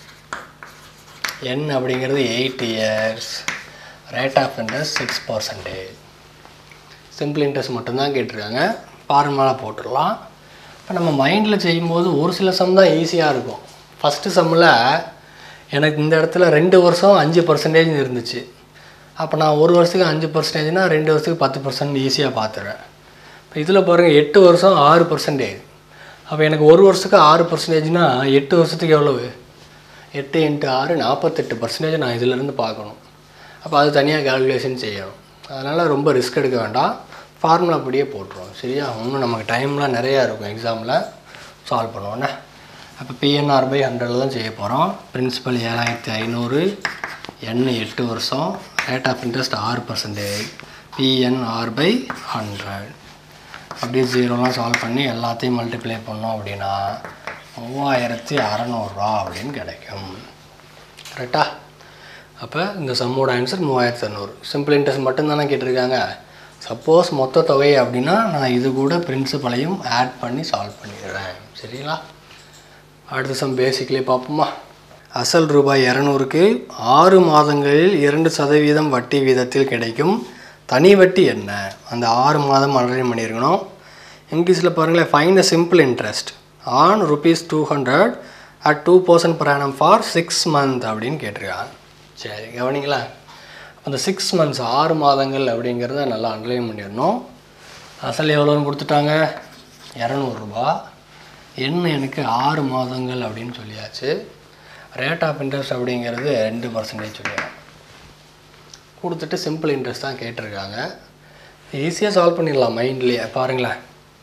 N அப்படிங்கிறது eight years rate of interest six percentage simple interest மட்டும்தான் கேட்டிருக்காங்க ஃபார்முலா போட்டுடலாம் இப்போ நம்ம மைண்டில் செய்யும்போது ஒரு சில சம் தான் ஈஸியாக இருக்கும் ஃபஸ்ட்டு சம்மில் எனக்கு இந்த இடத்துல ரெண்டு வருஷம் அஞ்சு பர்சன்டேஜ் இருந்துச்சு அப்போ நான் ஒரு வருஷத்துக்கு அஞ்சு பர்சன்டேஜ்னால் ரெண்டு வருஷத்துக்கு பத்து பர்சன்ட் ஈஸியாக பார்த்துருவேன் இப்போ இதில் பாருங்கள் எட்டு வருஷம் ஆறு பர்சன்டேஜ் அப்போ எனக்கு ஒரு வருஷத்துக்கு ஆறு பர்சன்டேஜ்னால் எட்டு வருஷத்துக்கு எவ்வளவு எட்டு இன்ட்டு ஆறு நாற்பத்தெட்டு பர்சன்டேஜ் நான் இதிலேருந்து பார்க்கணும் அப்போ அது தனியாக கால்குலேஷன் செய்யணும் அதனால் ரொம்ப ரிஸ்க் எடுக்க வேண்டாம் ஃபார்முலா அப்படியே போட்டுருவோம் சரியா இன்னும் நமக்கு டைம்லாம் நிறையா இருக்கும் எக்ஸாமில் சால்வ் பண்ணுவோன்னே அப்போ பிஎன்ஆர் பை ஹண்ட்ரடில் தான் செய்ய போகிறோம் பிரின்சிபல் ஏழாயிரத்தி ஐநூறு என் எட்டு வருஷம் ரேட் ஆஃப் இன்ட்ரெஸ்ட் ஆறு பர்சன்டேஜ் பிஎன்ஆர் பை ஹண்ட்ரட் அப்படியே ஜீரோலாம் சால்வ் பண்ணி எல்லாத்தையும் மல்டிப்ளை பண்ணோம் அப்படின்னா மூவாயிரத்தி அறநூறுரூவா அப்படின்னு கிடைக்கும் கரெக்டா அப்போ இந்த சம்மோட ஆன்சர் மூவாயிரத்தி அறநூறு சிம்பிள் இன்ட்ரெஸ்ட் மட்டும்தானே கேட்டிருக்காங்க சப்போஸ் மொத்த தொகை அப்படின்னா நான் இது கூட பிரின்சிபலையும் ஆட் பண்ணி சால்வ் பண்ணிடுறேன் சரிங்களா அடுத்த சம் பேசிக்லேயே பார்ப்போமா அசல் ரூபாய் இரநூறுக்கு ஆறு மாதங்களில் இரண்டு சதவீதம் வட்டி வீதத்தில் கிடைக்கும் தனி வட்டி என்ன அந்த ஆறு மாதம் அண்டர்லைன் பண்ணியிருக்கணும் இங்கிலீஷில் பாருங்களேன் find the simple interest on rupees two hundred at two percent per annum for six month அப்படின்னு கேட்டிருக்காங்க சரி கவனிங்களா அந்த சிக்ஸ் மந்த்ஸ் ஆறு மாதங்கள் அப்படிங்கிறத நல்லா அண்டர்லைன் பண்ணிடணும் அசல் எவ்வளோன்னு கொடுத்துட்டாங்க இரநூறுபா என்ன எனக்கு ஆறு மாதங்கள் அப்படின்னு சொல்லியாச்சு ரேட் ஆஃப் இன்ட்ரெஸ்ட் அப்படிங்கிறது ரெண்டு பர்சன்டேஜ் சொல்லிடுறேன் கொடுத்துட்டு சிம்பிள் இன்ட்ரெஸ்ட் தான் கேட்டிருக்காங்க ஈஸியாக சால்வ் பண்ணிடலாம் மைண்ட்லேயே பாருங்களேன்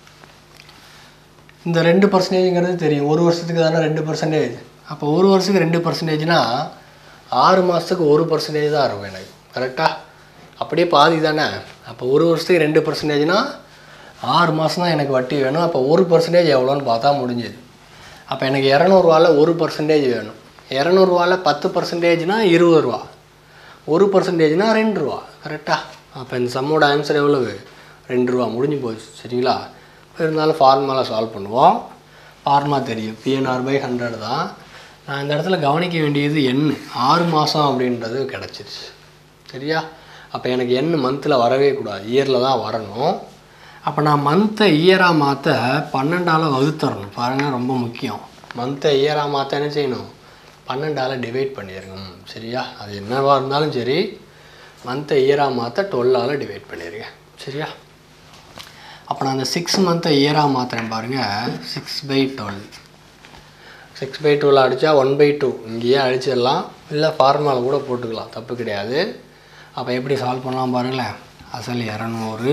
இந்த ரெண்டு பர்சன்டேஜுங்கிறது தெரியும் ஒரு வருஷத்துக்கு தானே ரெண்டு பர்சன்டேஜ் அப்போ ஒரு வருஷத்துக்கு ரெண்டு பர்சன்டேஜ்னா ஆறு மாதத்துக்கு ஒரு பர்சன்டேஜ் தான் இருக்கும் எனக்கு கரெக்டாக அப்படியே பாதி தானே அப்போ ஒரு வருஷத்துக்கு ரெண்டு பர்சன்டேஜ்னா ஆறு மாதம் தான் எனக்கு வட்டி வேணும் அப்போ ஒரு பர்சன்டேஜ் எவ்வளோன்னு பார்த்தா முடிஞ்சுது அப்போ எனக்கு இரநூறுவால ஒரு பர்சன்டேஜ் வேணும் இரநூறுவால பத்து பர்சன்டேஜ்னால் இருபது ரூபா ஒரு பர்சன்டேஜ்னால் ரெண்டு ரூபா கரெக்டாக அப்போ இந்த சம்மோட ஆன்சர் எவ்வளவு ரெண்டு ரூபா முடிஞ்சு போச்சு சரிங்களா இருந்தாலும் ஃபார்முலா சால்வ் பண்ணுவோம் ஃபார்முலா தெரியும் பிஎன்ஆர் பை ஹண்ட்ரட் தான் நான் இந்த இடத்துல கவனிக்க வேண்டியது எண் ஆறு மாதம் அப்படின்றது கிடச்சிருச்சு சரியா அப்போ எனக்கு எண் மந்தில் வரவே கூடாது இயரில் தான் வரணும் அப்போ நான் மந்த்தை இயராக மாற்ற பன்னெண்டால் வகுத்தரணும் பாருங்கள் ரொம்ப முக்கியம் மந்த்தை இயராக மாற்ற என்ன செய்யணும் பன்னெண்டால் டிவைட் பண்ணிடுங்க சரியா அது என்னவா இருந்தாலும் சரி மந்த்தை இயராக மாற்ற டுவெல்லால் டிவைட் பண்ணிடுங்க சரியா அப்போ நான் அந்த சிக்ஸ் மந்த்தை இயராக மாற்றுறேன் பாருங்கள் six by twelve six by twelve அடித்தா ஒன் பை டூ இங்கேயே அடிச்சிடலாம் இல்லை ஃபார்முலா கூட போட்டுக்கலாம் தப்பு கிடையாது அப்போ எப்படி சால்வ் பண்ணலாம் பாருங்களேன் அசல் இரநூறு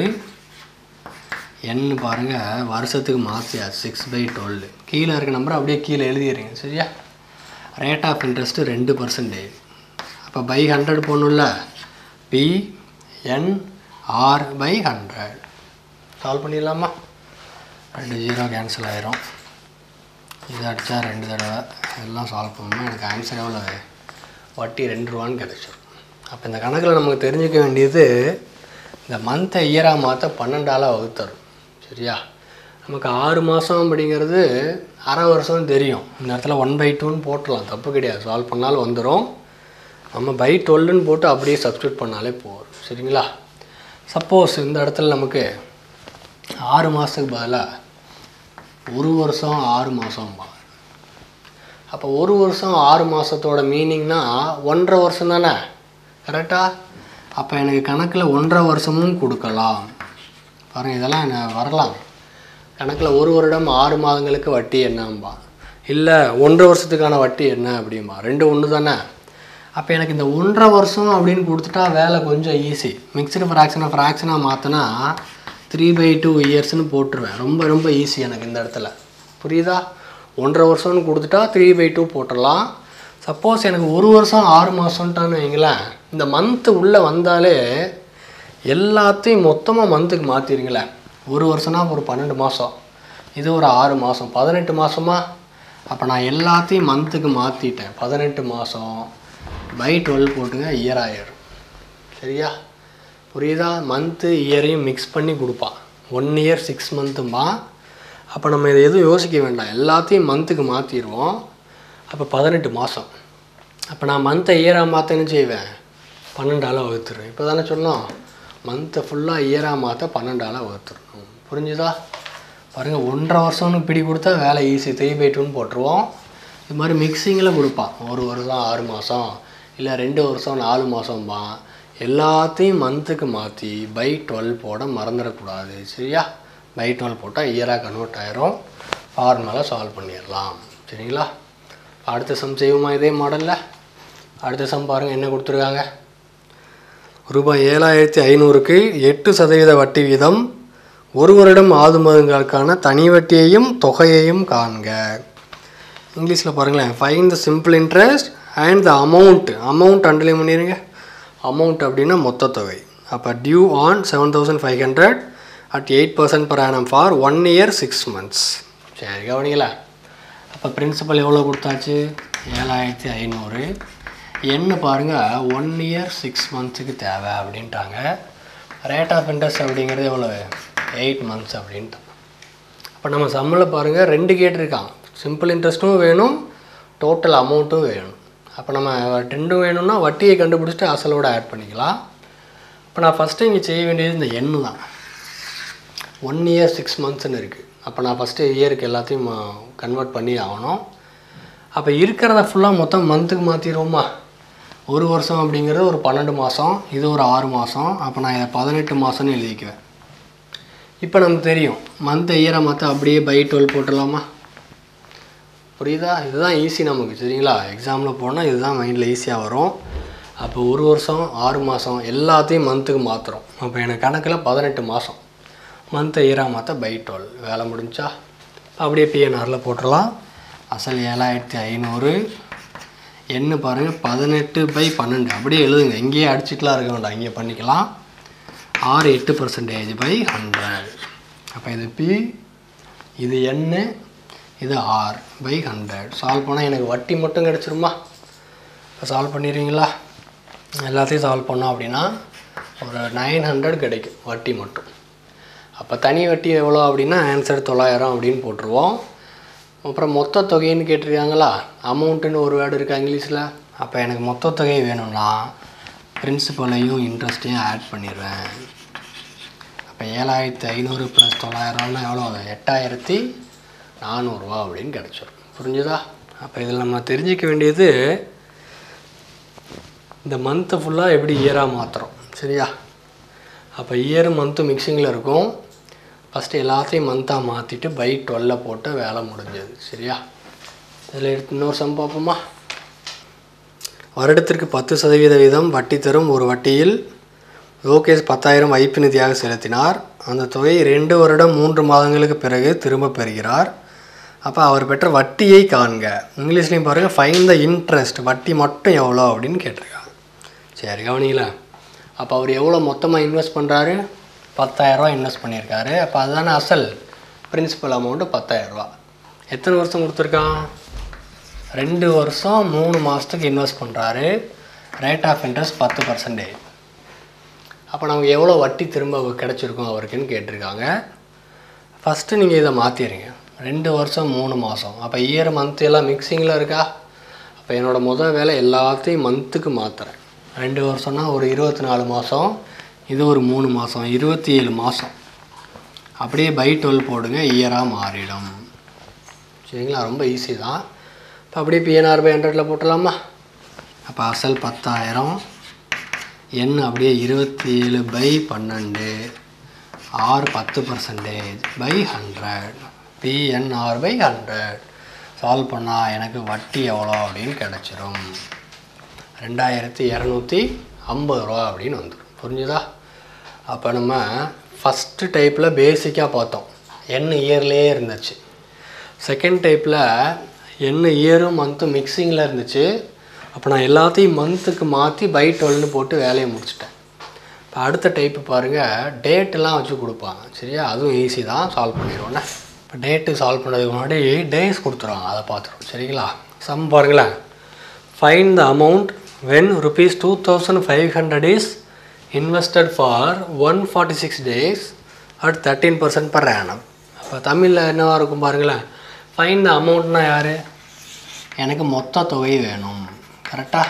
எண் பாருங்கள் வருஷத்துக்கு மாற்றியாச்சு சிக்ஸ் பை டுவெல் கீழே இருக்க நம்பர் அப்படியே கீழே எழுதிடுறீங்க சரியா ரேட் ஆஃப் இன்ட்ரெஸ்ட்டு ரெண்டு பர்சன்டேஜ் அப்போ பை ஹண்ட்ரட் போடணும்ல P N R by hundred solve பண்ணிடலாமா ரெண்டு ஜீரோ கேன்சல் ஆயிரும் இது அடித்தா ரெண்டு தடவை எல்லாம் சால்வ் பண்ணணும் எனக்கு ஆன்சர் எவ்வளோ வட்டி ரெண்டு ரூபான்னு கிடச்சிரும் அப்போ இந்த கணக்கில் நமக்கு தெரிஞ்சுக்க வேண்டியது இந்த மந்த்தை இயராக மாற்ற பன்னெண்டால் வகுத்தரும் சரியா நமக்கு ஆறு மாதம் அப்படிங்கிறது அரை வருஷம் தெரியும் இந்த இடத்துல ஒன் பை டூன்னு போட்டுடலாம் தப்பு கிடையாது சால்வ் பண்ணாலும் வந்துடும் நம்ம பை டுவெல்லுன்னு போட்டு அப்படியே சப்ஸ்டியூட் பண்ணாலே போதும் சரிங்களா சப்போஸ் இந்த இடத்துல நமக்கு ஆறு மாதத்துக்கு பதிலாக ஒரு வருஷம் ஆறு மாதம்பா அப்போ ஒரு வருஷம் ஆறு மாதத்தோட மீனிங்னா ஒன்றரை வருஷம் தானே கரெக்டாக அப்போ எனக்கு கணக்கில் ஒன்றரை வருஷமும் கொடுக்கலாம் பாருங்கள் இதெல்லாம் என்ன வரலாம் கணக்கில் ஒரு வருடம் ஆறு மாதங்களுக்கு வட்டி என்னம்பா இல்லை ஒன்றரை வருஷத்துக்கான வட்டி என்ன அப்படிம்பா ரெண்டு ஒன்று தானே அப்போ எனக்கு இந்த ஒன்றரை வருஷம் அப்படின்னு கொடுத்துட்டா வேலை கொஞ்சம் ஈஸி மிக்சடு ஃப்ராக்ஷனை ஃப்ராக்ஷனாக மாற்றினா த்ரீ பை டூ இயர்ஸ்னு போட்டுருவேன் ரொம்ப ரொம்ப ஈஸி எனக்கு இந்த இடத்துல புரியுதா ஒன்றரை வருஷம்னு கொடுத்துட்டா த்ரீ பை டூ போட்டுடலாம் சப்போஸ் எனக்கு ஒரு வருஷம் ஆறு மாதம்ட்டான்னு வைங்களேன் இந்த மந்த்து உள்ளே வந்தாலே எல்லாத்தையும் மொத்தமாக மந்த்துக்கு மாற்றிடுங்களேன் ஒரு வருஷம்னா ஒரு பன்னெண்டு மாதம் இது ஒரு ஆறு மாதம் பதினெட்டு மாதமா அப்போ நான் எல்லாத்தையும் மந்த்துக்கு மாற்றிட்டேன் பதினெட்டு மாதம் பை டுவெல் போட்டுங்க இயர் ஆயிரும் சரியா புரியுதா மந்த்து இயரையும் மிக்ஸ் பண்ணி கொடுப்பான் ஒன் இயர் சிக்ஸ் மந்த்தும்பா அப்போ நம்ம இதை எதுவும் யோசிக்க வேண்டாம் எல்லாத்தையும் மந்த்துக்கு மாற்றிடுவோம் அப்போ பதினெட்டு மாதம் அப்போ நான் மந்த்தை இயராக மாற்ற என்ன செய்வேன் பன்னெண்டால் வகுத்துருவேன் இப்போ தானே சொன்னோம் மந்த்தை ஃபுல்லாக இயராக மாற்ற பன்னெண்டால் வகுத்துடணும் புரிஞ்சுதா பாருங்கள் ஒன்றரை வருஷம்னு பிடி கொடுத்தா வேலை ஈஸி த்ரீ பை டூன்னு போட்டுருவோம் இது மாதிரி மிக்சிங்கில் கொடுப்பான் ஒரு வருஷம் ஆறு மாதம் இல்லை ரெண்டு வருஷம் நாலு மாதம்பான் எல்லாத்தையும் மந்த்துக்கு மாற்றி பை டுவெல் போட மறந்துடக்கூடாது சரியா பை டுவெல் போட்டால் இயராக கன்வெர்ட் ஆயிரும் ஃபார்முலாக சால்வ் பண்ணிடலாம் சரிங்களா அடுத்த சம் செய்வோமா இதே மாடலில் அடுத்த சம் பாருங்கள் என்ன கொடுத்துருக்காங்க ரூபாய் ஏழாயிரத்தி ஐநூறுக்கு எட்டு சதவீத வட்டி வீதம் ஒரு வருடம் ஆதுமதங்களுக்கான தனி வட்டியையும் தொகையையும் காண்க இங்கிலீஷில் பாருங்களேன் find the simple interest and the amount amount underline பண்ணிடுங்க அமௌண்ட் அப்படின்னா மொத்த தொகை அப்போ due on seven thousand five hundred at eight percent per annum for one year six months சரி கவனிங்களா அப்போ பிரின்சிபல் எவ்வளோ கொடுத்தாச்சு ஏழாயிரத்தி ஐநூறு என்ன பாருங்கள் ஒன் இயர் சிக்ஸ் மந்த்ஸுக்கு தேவை அப்படின்ட்டாங்க ரேட் ஆஃப் இன்ட்ரெஸ்ட் அப்படிங்கிறது எவ்வளோ எயிட் மந்த்ஸ் அப்படின்ட்டு அப்போ நம்ம சம்மில் பாருங்கள் ரெண்டு கேட்டிருக்கான் சிம்பிள் இன்ட்ரெஸ்ட்டும் வேணும் டோட்டல் அமௌண்ட்டும் வேணும் அப்போ நம்ம ரெண்டும் வேணும்னா வட்டியை கண்டுபிடிச்சிட்டு அசலோட ஆட் பண்ணிக்கலாம் இப்போ நான் ஃபஸ்ட்டு இங்கே செய்ய வேண்டியது இந்த எண்ணு தான் ஒன் இயர் சிக்ஸ் மந்த்ஸ்னு இருக்குது அப்போ நான் ஃபஸ்ட்டு இயருக்கு எல்லாத்தையும் கன்வெர்ட் பண்ணி ஆகணும் அப்போ இருக்கிறத ஃபுல்லாக மொத்தம் மந்த்துக்கு மாற்றிடுவோமா ஒரு வருஷம் அப்படிங்கிறது ஒரு பன்னெண்டு மாதம் இது ஒரு ஆறு மாதம் அப்போ நான் இதை பதினெட்டு மாதம்னு எழுதிக்குவேன் இப்போ நமக்கு தெரியும் மந்த் இயரை மாற்ற அப்படியே பை டுவெல் போட்டுடலாமா புரியுதா இதுதான் ஈஸி நமக்கு சரிங்களா எக்ஸாமில் போனால் இதுதான் மைண்டில் ஈஸியாக வரும் அப்போ ஒரு வருஷம் ஆறு மாதம் எல்லாத்தையும் மந்த்துக்கு மாற்றுறோம் அப்போ எனக்கு கணக்கில் பதினெட்டு மாதம் மந்த்தை இயராக மாற்ற பை டுவெல் வேலை முடிஞ்சா அப்படியே பிஎன்ஆரில் போட்டுடலாம் அசல் ஏழாயிரத்தி ஐநூறு என்ன பாருங்கள் பதினெட்டு பை பன்னெண்டு அப்படியே எழுதுங்க இங்கேயே அடிச்சுட்டுலாம் இருக்க வேண்டாம் இங்கே பண்ணிக்கலாம் ஆறு எட்டு பர்சன்டேஜ் பை ஹண்ட்ரட் அப்போ இது பி இது என்ன இது ஆர் பை ஹண்ட்ரட் சால்வ் பண்ணால் எனக்கு வட்டி மட்டும் கிடச்சிருமா இப்போ சால்வ் பண்ணிடுவீங்களா எல்லாத்தையும் சால்வ் பண்ணோம் அப்படின்னா ஒரு நைன் ஹண்ட்ரட் கிடைக்கும் வட்டி மட்டும் அப்போ தனி வட்டி எவ்வளோ அப்படின்னா ஆன்சர் தொள்ளாயிரம் அப்படின்னு போட்டுருவோம் அப்புறம் மொத்த தொகைன்னு கேட்டிருக்காங்களா அமௌண்ட்டுன்னு ஒரு வேர்டு இருக்கா இங்கிலீஷில் அப்போ எனக்கு மொத்த தொகை வேணும்னா பிரின்சிபலையும் இன்ட்ரெஸ்ட்டையும் ஆட் பண்ணிடுவேன் அப்போ ஏழாயிரத்தி ஐநூறு ப்ளஸ் தொள்ளாயிரம்னா எவ்வளோ எட்டாயிரத்தி நானூறுரூவா அப்படின்னு கிடச்சிரும் புரிஞ்சுதா அப்போ இதில் நம்ம தெரிஞ்சிக்க வேண்டியது இந்த மந்த்தை ஃபுல்லாக எப்படி இயராக மாற்றுறோம் சரியா அப்போ இயர் மந்த்து மிக்சிங்கில் இருக்கும் ஃபஸ்ட்டு எல்லாத்தையும் மந்தாக மாற்றிட்டு பை டுவெல்ல போட்டு வேலை முடிஞ்சது சரியா இதில் எடுத்து இன்னொரு சம் பார்ப்போமா வருடத்திற்கு பத்து சதவீத வீதம் வட்டி தரும் ஒரு வட்டியில் லோகேஷ் பத்தாயிரம் வைப்பு நிதியாக செலுத்தினார் அந்த தொகையை ரெண்டு வருடம் மூன்று மாதங்களுக்கு பிறகு திரும்ப பெறுகிறார் அப்போ அவர் பெற்ற வட்டியை காண்க இங்கிலீஷ்லேயும் பாருங்கள் ஃபைன் த இன்ட்ரெஸ்ட் வட்டி மட்டும் எவ்வளோ அப்படின்னு கேட்டிருக்காங்க சரி கவனிங்களா அப்போ அவர் எவ்வளோ மொத்தமாக இன்வெஸ்ட் பண்ணுறாரு பத்தாயிரரூவா இன்வெஸ்ட் பண்ணியிருக்காரு அப்போ அதுதானே அசல் பிரின்சிபல் அமௌண்ட்டு பத்தாயிரரூவா எத்தனை வருஷம் கொடுத்துருக்கான் ரெண்டு வருஷம் மூணு மாதத்துக்கு இன்வெஸ்ட் பண்ணுறாரு ரேட் ஆஃப் இன்ட்ரெஸ்ட் பத்து பர்சன்டேஜ் அப்போ நமக்கு எவ்வளோ வட்டி திரும்ப கிடச்சிருக்கும் அவருக்குன்னு கேட்டிருக்காங்க ஃபஸ்ட்டு நீங்கள் இதை மாற்றிடுங்க ரெண்டு வருஷம் மூணு மாதம் அப்போ இயர் மந்த் எல்லாம் மிக்சிங்கில் இருக்கா அப்போ என்னோடய முதல் வேலை எல்லாத்தையும் மந்த்துக்கு மாற்றுறேன் ரெண்டு வருஷம்னா ஒரு இருபத்தி நாலு மாதம் இது ஒரு மூணு மாதம் இருபத்தி ஏழு மாதம் அப்படியே பை டுவெல் போடுங்க இயராக மாறிடும் சரிங்களா ரொம்ப ஈஸி தான் இப்போ அப்படியே பிஎன்ஆர் பை ஹண்ட்ரடில் போட்டலாமா அப்போ அசல் பத்தாயிரம் எண் அப்படியே இருபத்தி ஏழு பை பன்னெண்டு ஆறு பத்து percentage by hundred P N R by hundred solve பண்ணால் எனக்கு வட்டி எவ்வளோ அப்படின்னு கிடச்சிரும் ரெண்டாயிரத்தி இரநூத்தி ஐம்பது ரூபா அப்படின்னு வந்துடும் புரிஞ்சுதா அப்போ நம்ம ஃபஸ்ட்டு டைப்பில் பேசிக்காக பார்த்தோம் என் இயர்லேயே இருந்துச்சு செகண்ட் டைப்பில் என்ன இயரும் மந்த்தும் மிக்சிங்கில் இருந்துச்சு அப்போ நான் எல்லாத்தையும் மந்த்துக்கு மாற்றி பை டுவெல்னு போட்டு வேலையை முடிச்சிட்டேன் இப்போ அடுத்த டைப்பு பாருங்கள் டேட்டெல்லாம் வச்சு கொடுப்பாங்க சரியா அதுவும் ஈஸி தான் சால்வ் பண்ணிடுவோண்ணே இப்போ டேட்டு சால்வ் பண்ணதுக்கு முன்னாடி டேஸ் கொடுத்துருவாங்க அதை பார்த்துருவோம் சரிங்களா சம் பாருங்களேன் find the amount when rupees 2500 is invested for 146 days at 13% percent per annum அப்போ தமிழில் என்னவா இருக்கும் பாருங்களேன் ஃபைன் த அமௌண்ட்னா யார் எனக்கு மொத்த தொகை வேணும் கரெக்டாக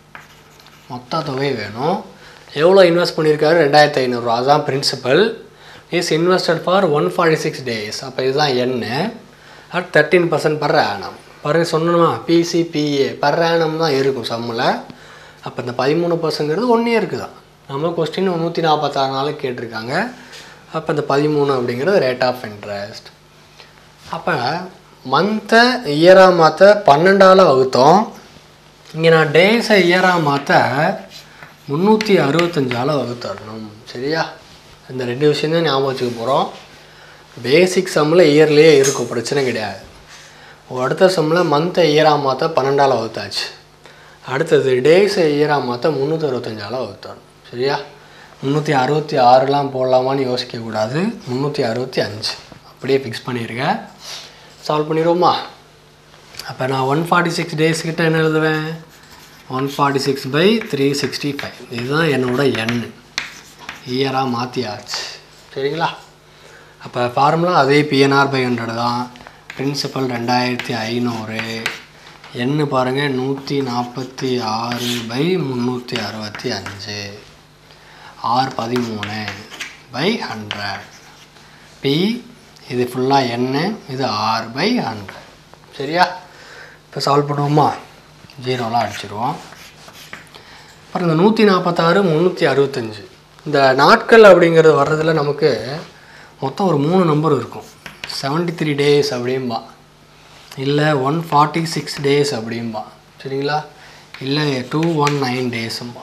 மொத்த தொகை வேணும் எவ்வளோ இன்வெஸ்ட் பண்ணியிருக்காரு ரெண்டாயிரத்தி ஐநூறுரூவா அதுதான் principal is invested for one forty six days அப்போ இதுதான் என்ன at thirteen percent per annum பாருங்க சொன்னோமா பிசிபிஏ பர் ஆனம் தான் இருக்கும் சம்மில் அப்போ இந்த பதிமூணு பர்சங்கிறது ஒன் இயருக்கு தான் நம்ம கொஸ்டின் நூற்றி நாற்பத்தாறு நாளுக்கு கேட்டிருக்காங்க அப்போ இந்த பதிமூணு அப்படிங்கிறது ரேட் ஆஃப் இன்ட்ரெஸ்ட் அப்போ மந்த்தை இயராக மாற்ற பன்னெண்டால் வகுத்தோம் இங்கே நான் டேஸை இயராக மாற்ற முந்நூற்றி அறுபத்தஞ்சால் வகுத்தரணும் சரியா இந்த ரெண்டு விஷயம் தான் ஞாபகம் வச்சுக்க போகிறோம் பேசிக் சம்மில் இயர்லேயே இருக்கும் பிரச்சனை கிடையாது அடுத்த சம்மில் மந்த்தை இயராக மாற்ற பன்னெண்டால் வகுத்தாச்சு அடுத்தது டேஸை இயராக மாற்ற முந்நூற்றி அறுபத்தஞ்சால் வகுத்தரணும் சரியா முந்நூற்றி அறுபத்தி ஆறுலாம் போடலாமான்னு யோசிக்கக்கூடாது முந்நூற்றி அறுபத்தி அஞ்சு அப்படியே ஃபிக்ஸ் பண்ணியிருக்கேன் சால்வ் பண்ணிடுவோமா அப்போ நான் ஒன் ஃபார்ட்டி சிக்ஸ் டேஸ் கிட்ட என்ன எழுதுவேன் one forty six by three sixty five இதுதான் என்னோட எண் இயராக மாற்றியாச்சு சரிங்களா அப்போ ஃபார்முலா அதே பிஎன்ஆர் பை ஹண்ட்ரட் தான் பிரின்சிபல் ரெண்டாயிரத்தி ஐநூறு எண்ணு பாருங்கள் நூற்றி நாற்பத்தி ஆறு பை முந்நூற்றி அறுபத்தி அஞ்சு ஆர் பதிமூணு பை ஹண்ட்ரட் பி இது ஃபுல்லாக எண்ணு இது ஆர் பை ஹண்ட்ரட் சரியா இப்போ சால்வ் பண்ணுவோமா ஜீரோலாம் அடிச்சிருவோம் அப்புறம் இந்த நூற்றி நாற்பத்தாறு முந்நூற்றி அறுபத்தஞ்சு இந்த நாட்கள் அப்படிங்கிறது வர்றதுல நமக்கு மொத்தம் ஒரு மூணு நம்பர் இருக்கும் செவன்ட்டி த்ரீ டேஸ் அப்படிம்பா இல்லை ஒன் ஃபார்ட்டி சிக்ஸ் டேஸ் அப்படிம்பா சரிங்களா இல்லை டூ ஒன் நைன் டேஸும்பா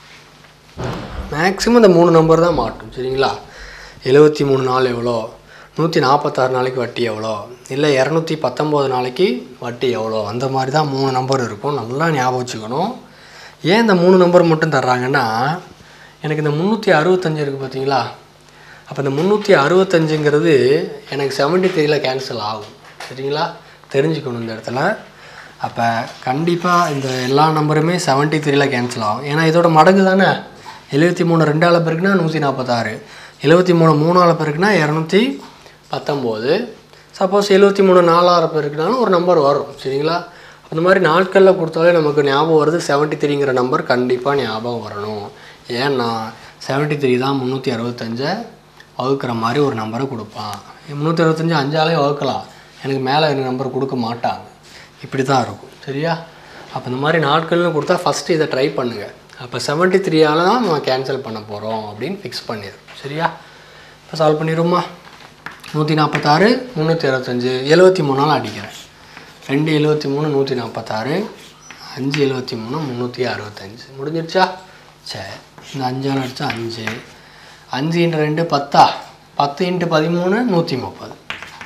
மேக்ஸிமம் இந்த மூணு நம்பர் தான் மாட்டும் சரிங்களா எழுபத்தி மூணு நாள் எவ்வளோ நூற்றி நாற்பத்தாறு நாளைக்கு வட்டி எவ்வளோ இல்லை இரநூத்தி பத்தொம்போது நாளைக்கு வட்டி எவ்வளோ அந்த மாதிரி தான் மூணு நம்பர் இருக்கும் நல்லா ஞாபகம் வச்சுக்கணும் ஏன் இந்த மூணு நம்பர் மட்டும் தர்றாங்கன்னா எனக்கு இந்த முந்நூற்றி அறுபத்தஞ்சு இருக்குது பார்த்தீங்களா அப்போ இந்த முந்நூற்றி அறுபத்தஞ்சுங்கிறது எனக்கு செவன்ட்டி த்ரீல கேன்சல் ஆகும் சரிங்களா தெரிஞ்சுக்கணும் இந்த இடத்துல அப்போ கண்டிப்பாக இந்த எல்லா நம்பருமே செவன்ட்டி த்ரீல கேன்சல் ஆகும் ஏன்னா இதோட மடங்கு தானே எழுபத்தி மூணு ரெண்டால் பெருக்குனா நூற்றி நாற்பத்தாறு எழுபத்தி மூணு மூணால் பெருக்குனா இரநூத்தி பத்தொம்போது சப்போஸ் எழுபத்தி மூணு நாலாயிரம் பேருக்குனாலும் ஒரு நம்பர் வரும் சரிங்களா அந்த மாதிரி நாட்களில் கொடுத்தாலே நமக்கு ஞாபகம் வருது செவன்ட்டி த்ரீங்கிற நம்பர் கண்டிப்பாக ஞாபகம் வரணும் ஏன்னா செவன்ட்டி த்ரீ தான் முந்நூற்றி அறுபத்தஞ்சை வகுக்கிற மாதிரி ஒரு நம்பரை கொடுப்பான் முந்நூற்றி அறுபத்தஞ்சு அஞ்சாலே வகுக்கலாம் எனக்கு மேலே எனக்கு நம்பர் கொடுக்க மாட்டாங்க இப்படி தான் இருக்கும் சரியா அப்போ இந்த மாதிரி நாட்கள்னு கொடுத்தா ஃபஸ்ட்டு இதை ட்ரை பண்ணுங்கள் அப்போ செவன்ட்டி த்ரீயால் தான் நம்ம கேன்சல் பண்ண போகிறோம் அப்படின்னு ஃபிக்ஸ் பண்ணிடு சரியா இப்போ சால்வ் பண்ணிடுவோமா நூற்றி நாற்பத்தாறு முந்நூற்றி அறுபத்தஞ்சு எழுபத்தி மூணால் அடிக்கிறேன் ரெண்டு எழுபத்தி மூணு நூற்றி நாற்பத்தாறு அஞ்சு எழுபத்தி மூணு முந்நூற்றி அறுபத்தஞ்சு முடிஞ்சிருச்சா சரி இந்த அஞ்சால் அடித்தா அஞ்சு அஞ்சு இன்ட்டு ரெண்டு பத்தா பத்து இன்ட்டு பதிமூணு நூற்றி முப்பது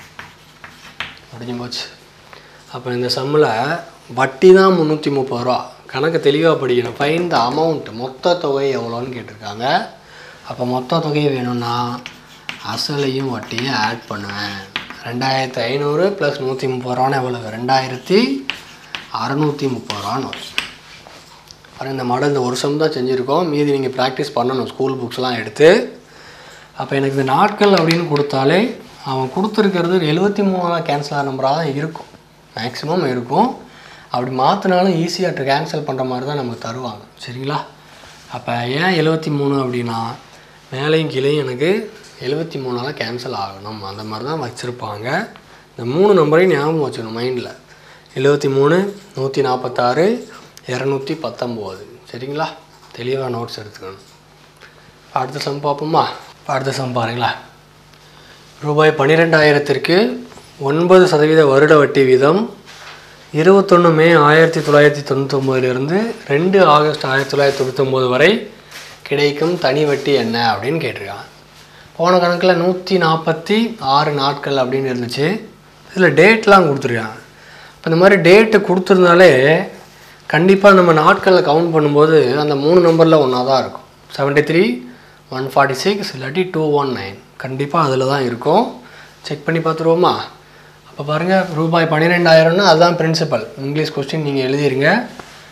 முடிஞ்சு போச்சு அப்போ இந்த சம்மில் வட்டி தான் முந்நூற்றி முப்பது ரூபா கணக்கு தெளிவாக படிக்கணும் ஃபைன் த அமௌண்ட் மொத்த தொகை எவ்வளோன்னு கேட்டிருக்காங்க அப்போ மொத்த தொகை வேணும்னா அசலையும் வட்டியும் ஆட் பண்ணுவேன் ரெண்டாயிரத்தி ஐநூறு ப்ளஸ் நூற்றி முப்பது ரூபான்னு எவ்வளவு ரெண்டாயிரத்தி அறநூற்றி முப்பது ரூபான்னு வரும் அப்புறம் இந்த மாடல் இந்த ஒரு சம் தான் செஞ்சுருக்கோம் மீதி நீங்கள் ப்ராக்டிஸ் பண்ணணும் ஸ்கூல் புக்ஸ்லாம் எடுத்து அப்போ எனக்கு இந்த நாட்கள் அப்படின்னு கொடுத்தாலே அவன் கொடுத்துருக்கிறது எழுபத்தி மூணாவது கேன்சல் ஆகிற நம்பராக தான் இருக்கும் மேக்ஸிமம் இருக்கும் அப்படி மாற்றினாலும் ஈஸியாக கேன்சல் பண்ணுற மாதிரி தான் நமக்கு தருவாங்க சரிங்களா அப்போ ஏன் எழுபத்தி மூணு அப்படின்னா மேலேயும் கீழேயும் எனக்கு எழுபத்தி மூணால் கேன்சல் ஆகணும் அந்த மாதிரி தான் வச்சுருப்பாங்க இந்த மூணு நம்பரையும் ஞாபகம் வச்சுக்கணும் மைண்டில் எழுபத்தி மூணு நூற்றி நாற்பத்தாறு இரநூத்தி பத்தொம்போது சரிங்களா தெளிவாக நோட்ஸ் எடுத்துக்கணும் அடுத்த சம் பார்ப்போமா அடுத்த சம் பாருங்களா ரூபாய் பன்னிரெண்டாயிரத்திற்கு ஒன்பது சதவீத வருட வட்டி வீதம் இருபத்தொன்று மே ஆயிரத்தி தொள்ளாயிரத்தி தொண்ணூத்தொம்போதுலேருந்து ரெண்டு ஆகஸ்ட் ஆயிரத்தி தொள்ளாயிரத்தி தொண்ணூத்தொம்போது வரை கிடைக்கும் தனி வட்டி என்ன அப்படின்னு கேட்டிருக்காங்க போன கணக்கில் நூற்றி நாற்பத்தி ஆறு நாட்கள் அப்படின்னு இருந்துச்சு இதில் டேட்லாம் கொடுத்துருக்காங்க இப்போ இந்த மாதிரி டேட்டு கொடுத்துருந்தாலே கண்டிப்பாக நம்ம நாட்களில் கவுண்ட் பண்ணும்போது அந்த மூணு நம்பரில் ஒன்றா தான் இருக்கும் seventy three one forty six இல்லாட்டி டூ ஒன் நைன் கண்டிப்பாக அதில் தான் இருக்கும் செக் பண்ணி பார்த்துருவோமா அப்போ பாருங்கள் ரூபாய் பன்னிரெண்டாயிரம்னா அதுதான் பிரின்சிபல் இங்கிலீஷ் கொஸ்டின் நீங்கள் எழுதிருங்க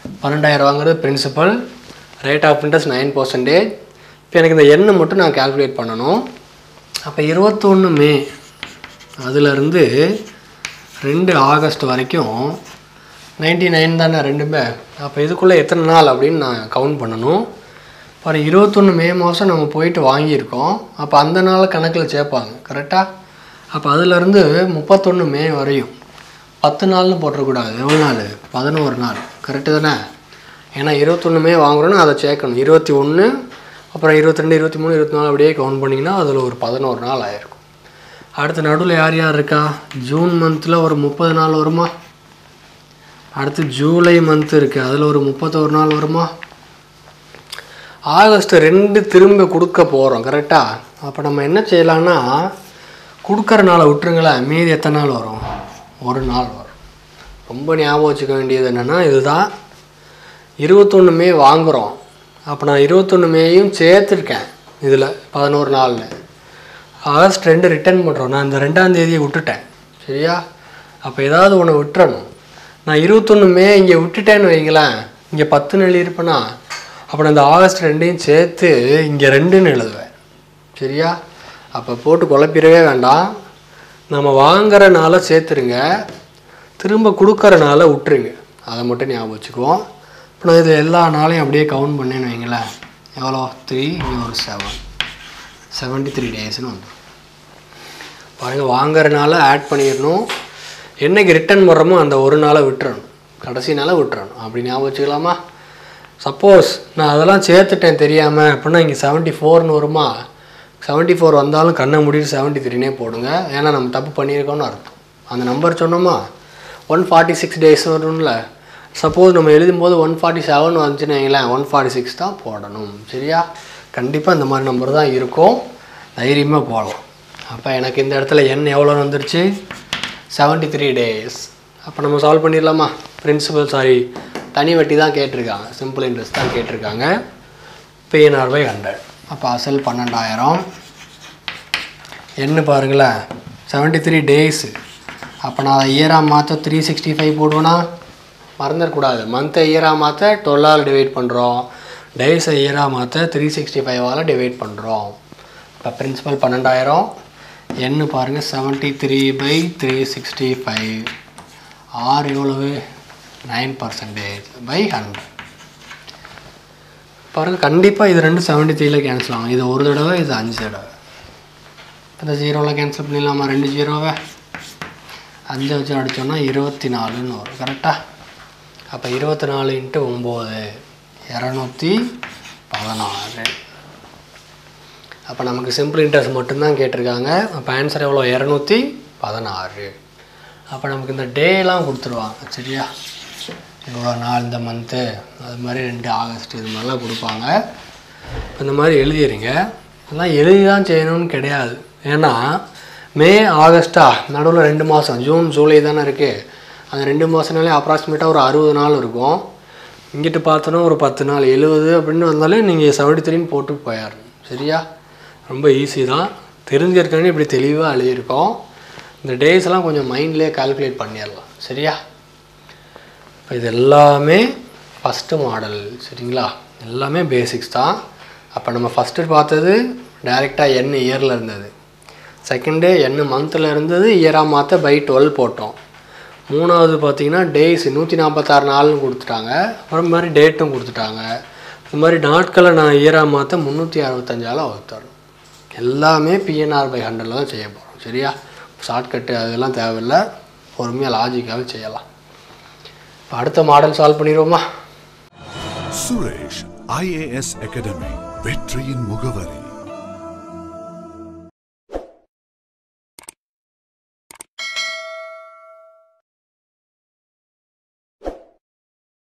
பன்னெண்டாயிரம் வாங்குறது principal rate of interest nine percentage இப்போ எனக்கு இந்த எண்ணை மட்டும் நான் கால்குலேட் பண்ணணும் அப்போ இருபத்தொன்று மே அதுலேருந்து ரெண்டு ஆகஸ்ட் வரைக்கும் நைன்டி நைன் தானே ரெண்டுமே அப்போ இதுக்குள்ளே எத்தனை நாள் அப்படின்னு நான் கவுண்ட் பண்ணணும் பாரு இருபத்தொன்று மே மாதம் நம்ம போயிட்டு வாங்கியிருக்கோம் அப்போ அந்த நாள் கணக்கில் சேர்ப்பாங்க கரெக்டாக அப்போ அதுலேருந்து முப்பத்தொன்று மே வரையும் பத்து நாள்னு போட்டுறக்கூடாது எவ்வளோ நாள் பதினோரு நாள் கரெக்டு தானே ஏன்னா இருபத்தொன்று மே வாங்குறோன்னா அதை சேர்க்கணும் இருபத்தி ஒன்று அப்புறம் இருபத்தி ரெண்டு இருபத்தி மூணு இருபத்தி நாலு அப்படியே கவுண்ட் பண்ணிங்கன்னா அதில் ஒரு பதினோரு நாள் ஆயிருக்கும் அடுத்து நடுவில் யார் யார் இருக்கா ஜூன் மந்தில் ஒரு முப்பது நாள் வருமா அடுத்து ஜூலை மந்த் இருக்குது அதில் ஒரு முப்பத்தோரு நாள் வருமா ஆகஸ்ட் ரெண்டு திரும்ப கொடுக்க போகிறோம் கரெக்டாக அப்போ நம்ம என்ன செய்யலாம்னா கொடுக்குற நாளை விட்டுருங்களேன் மீதி எத்தனை நாள் வரும் ஒரு நாள் வரும் ரொம்ப ஞாபகம் வச்சுக்க வேண்டியது என்னென்னா இதுதான் இருபத்தொன்று மே வாங்குகிறோம் அப்போ நான் இருபத்தொன்று மேயும் சேர்த்துருக்கேன் இதில் பதினோரு நாளில் ஆகஸ்ட் ரெண்டு ரிட்டர்ன் பண்ணுறோம் நான் இந்த ரெண்டாம் தேதியை விட்டுட்டேன் சரியா அப்போ ஏதாவது ஒன்று விட்டுறணும் நான் இருபத்தொன்று மே இங்கே விட்டுட்டேன்னு வைங்களேன் இங்கே பத்து நெல் இருப்பேனா அப்போ நான் இந்த ஆகஸ்ட் ரெண்டையும் சேர்த்து இங்கே ரெண்டுன்னு எழுதுவேன் சரியா அப்போ போட்டு குழப்பிடவே வேண்டாம் நம்ம வாங்குற நாளை சேர்த்துருங்க திரும்ப கொடுக்குற நாளை விட்டுருங்க அதை மட்டும் ஞாபகம் வச்சுக்குவோம் இப்போ நான் இது எல்லா நாளையும் அப்படியே கவுண்ட் பண்ணேன்னு வைங்களேன் எவ்வளோ த்ரீ இங்கே ஒரு செவன் செவன்ட்டி த்ரீ டேஸ்னு வந்துடும் பாருங்கள் வாங்குற நாளை ஆட் பண்ணிடணும் என்னைக்கு ரிட்டர்ன் பண்ணுறோமோ அந்த ஒரு நாளை விட்டுறணும் கடைசி நாளை விட்டுறணும் அப்படி ஞாபகம் வச்சுக்கலாமா சப்போஸ் நான் அதெல்லாம் சேர்த்துட்டேன் தெரியாமல் அப்படின்னா இங்கே செவன்ட்டி ஃபோர்னு வருமா செவன்ட்டி ஃபோர் வந்தாலும் கண்ணை மூடிட்டு செவன்ட்டி த்ரீனே போடுங்க ஏன்னா நம்ம தப்பு பண்ணியிருக்கோம்னு அர்த்தம் அந்த நம்பர் சொன்னோமா ஒன் ஃபார்ட்டி சிக்ஸ் டேஸ் வரும்ல சப்போஸ் நம்ம எழுதும்போது ஒன் ஃபார்ட்டி செவன் வந்துச்சுன்னு வைங்களேன் ஒன் ஃபார்ட்டி சிக்ஸ் தான் போடணும் சரியா கண்டிப்பாக இந்த மாதிரி நம்பர் தான் இருக்கும் தைரியமாக போகலாம் அப்போ எனக்கு இந்த இடத்துல எண் எவ்வளோ வந்துருச்சு செவன்ட்டி த்ரீ டேஸ் அப்போ நம்ம சால்வ் பண்ணிடலாமா பிரின்சிபல் சாரி தனி வட்டி தான் கேட்டிருக்காங்க சிம்பிள் இன்ட்ரெஸ்ட் தான் கேட்டிருக்காங்க பிஎன்ஆர் பை ஹண்ட்ரட் அப்போ அசல் பன்னெண்டாயிரம் என்ன பாருங்களேன் செவன்ட்டி த்ரீ டேஸு அப்போ நான் அதை இயராக மாற்ற த்ரீ சிக்ஸ்டி ஃபைவ் போடுவேன்னா மறந்துடக்கூடாது மந்த்தை இயராக மாற்ற டுவெல்லால் டிவைட் பண்ணுறோம் டேஸை இயராக மாற்ற த்ரீ சிக்ஸ்டி ஃபைவால் டிவைட் பண்ணுறோம் இப்போ பிரின்சிபல் பன்னெண்டாயிரம் என்ன பாருங்கள் seventy three by three sixty five R எவ்வளவு நைன் பர்சன்டேஜ் பை ஹண்ட்ரட் பாருங்கள் கண்டிப்பாக இது ரெண்டு செவன்ட்டி த்ரீல கேன்சல் ஆகும் இது ஒரு தடவை இது அஞ்சு தடவை இந்த ஜீரோவில் கேன்சல் பண்ணிடலாமா ரெண்டு ஜீரோவை அஞ்சை வச்சு அடித்தோம்னா இருபத்தி நாலுன்னு வரும் கரெக்டாக அப்போ இருபத்தி நாலு இன்ட்டு ஒம்பது இரநூத்தி பதினாறு அப்போ நமக்கு சிம்பிள் இன்ட்ரெஸ்ட் மட்டும்தான் கேட்டிருக்காங்க அப்போ ஆன்சர் எவ்வளோ இரநூத்தி பதினாறு அப்போ நமக்கு இந்த டேலாம் கொடுத்துருவாங்க சரியா இவ்வளோ நாள் இந்த மந்த்து அது மாதிரி ரெண்டு ஆகஸ்ட் இது மாதிரிலாம் கொடுப்பாங்க இப்போ இந்த மாதிரி எழுதிடுங்க இதெல்லாம் எழுதி தான் செய்யணும்னு கிடையாது ஏன்னா மே ஆகஸ்ட்டா நடுவில் ரெண்டு மாதம் ஜூன் ஜூலை தானே இருக்குது அந்த ரெண்டு மாதம்னாலே அப்ராக்சிமேட்டாக ஒரு அறுபது நாள் இருக்கும் இங்கிட்டு பார்த்தோன்னா ஒரு பத்து நாள் எழுபது அப்படின்னு வந்தாலே நீங்கள் செவன்ட்டி த்ரீன்னு போட்டு போயிடணும் சரியா ரொம்ப ஈஸி தான் தெரிஞ்சிருக்கேன்னு இப்படி தெளிவாக எழுதியிருக்கோம் இந்த டேஸ் எல்லாம் கொஞ்சம் மைண்ட்லேயே கால்குலேட் பண்ணிடலாம் சரியா இப்போ இது எல்லாமே ஃபஸ்ட்டு மாடல் சரிங்களா எல்லாமே பேசிக்ஸ் தான் அப்போ நம்ம ஃபஸ்ட்டு பார்த்தது டைரெக்டாக என் இயரில் இருந்தது செகண்டு என்ன மந்தில் இருந்தது இயராக மாற்ற பை டுவெல் போட்டோம் மூணாவது பார்த்தீங்கன்னா டேஸ் நூற்றி நாற்பத்தாறு நாள்னு கொடுத்துட்டாங்க அப்புறம் இந்த மாதிரி டேட்டும் கொடுத்துட்டாங்க இந்த மாதிரி நாட்களை நான் இயராக மாற்ற முந்நூற்றி அறுபத்தஞ்சால் வகுத்தரணும் எல்லாமே பிஎன்ஆர் பை ஹண்ட்ரடில் தான் செய்ய போகிறோம் சரியா ஷார்ட்கட்டு அதெல்லாம் தேவையில்லை பொறுமையாக லாஜிக்காகவே செய்யலாம் இப்போ அடுத்த மாடல் சால்வ் பண்ணிடுவோமா சுரேஷ் ஐஏஎஸ் அகாடமி வெற்றியின் முகவரி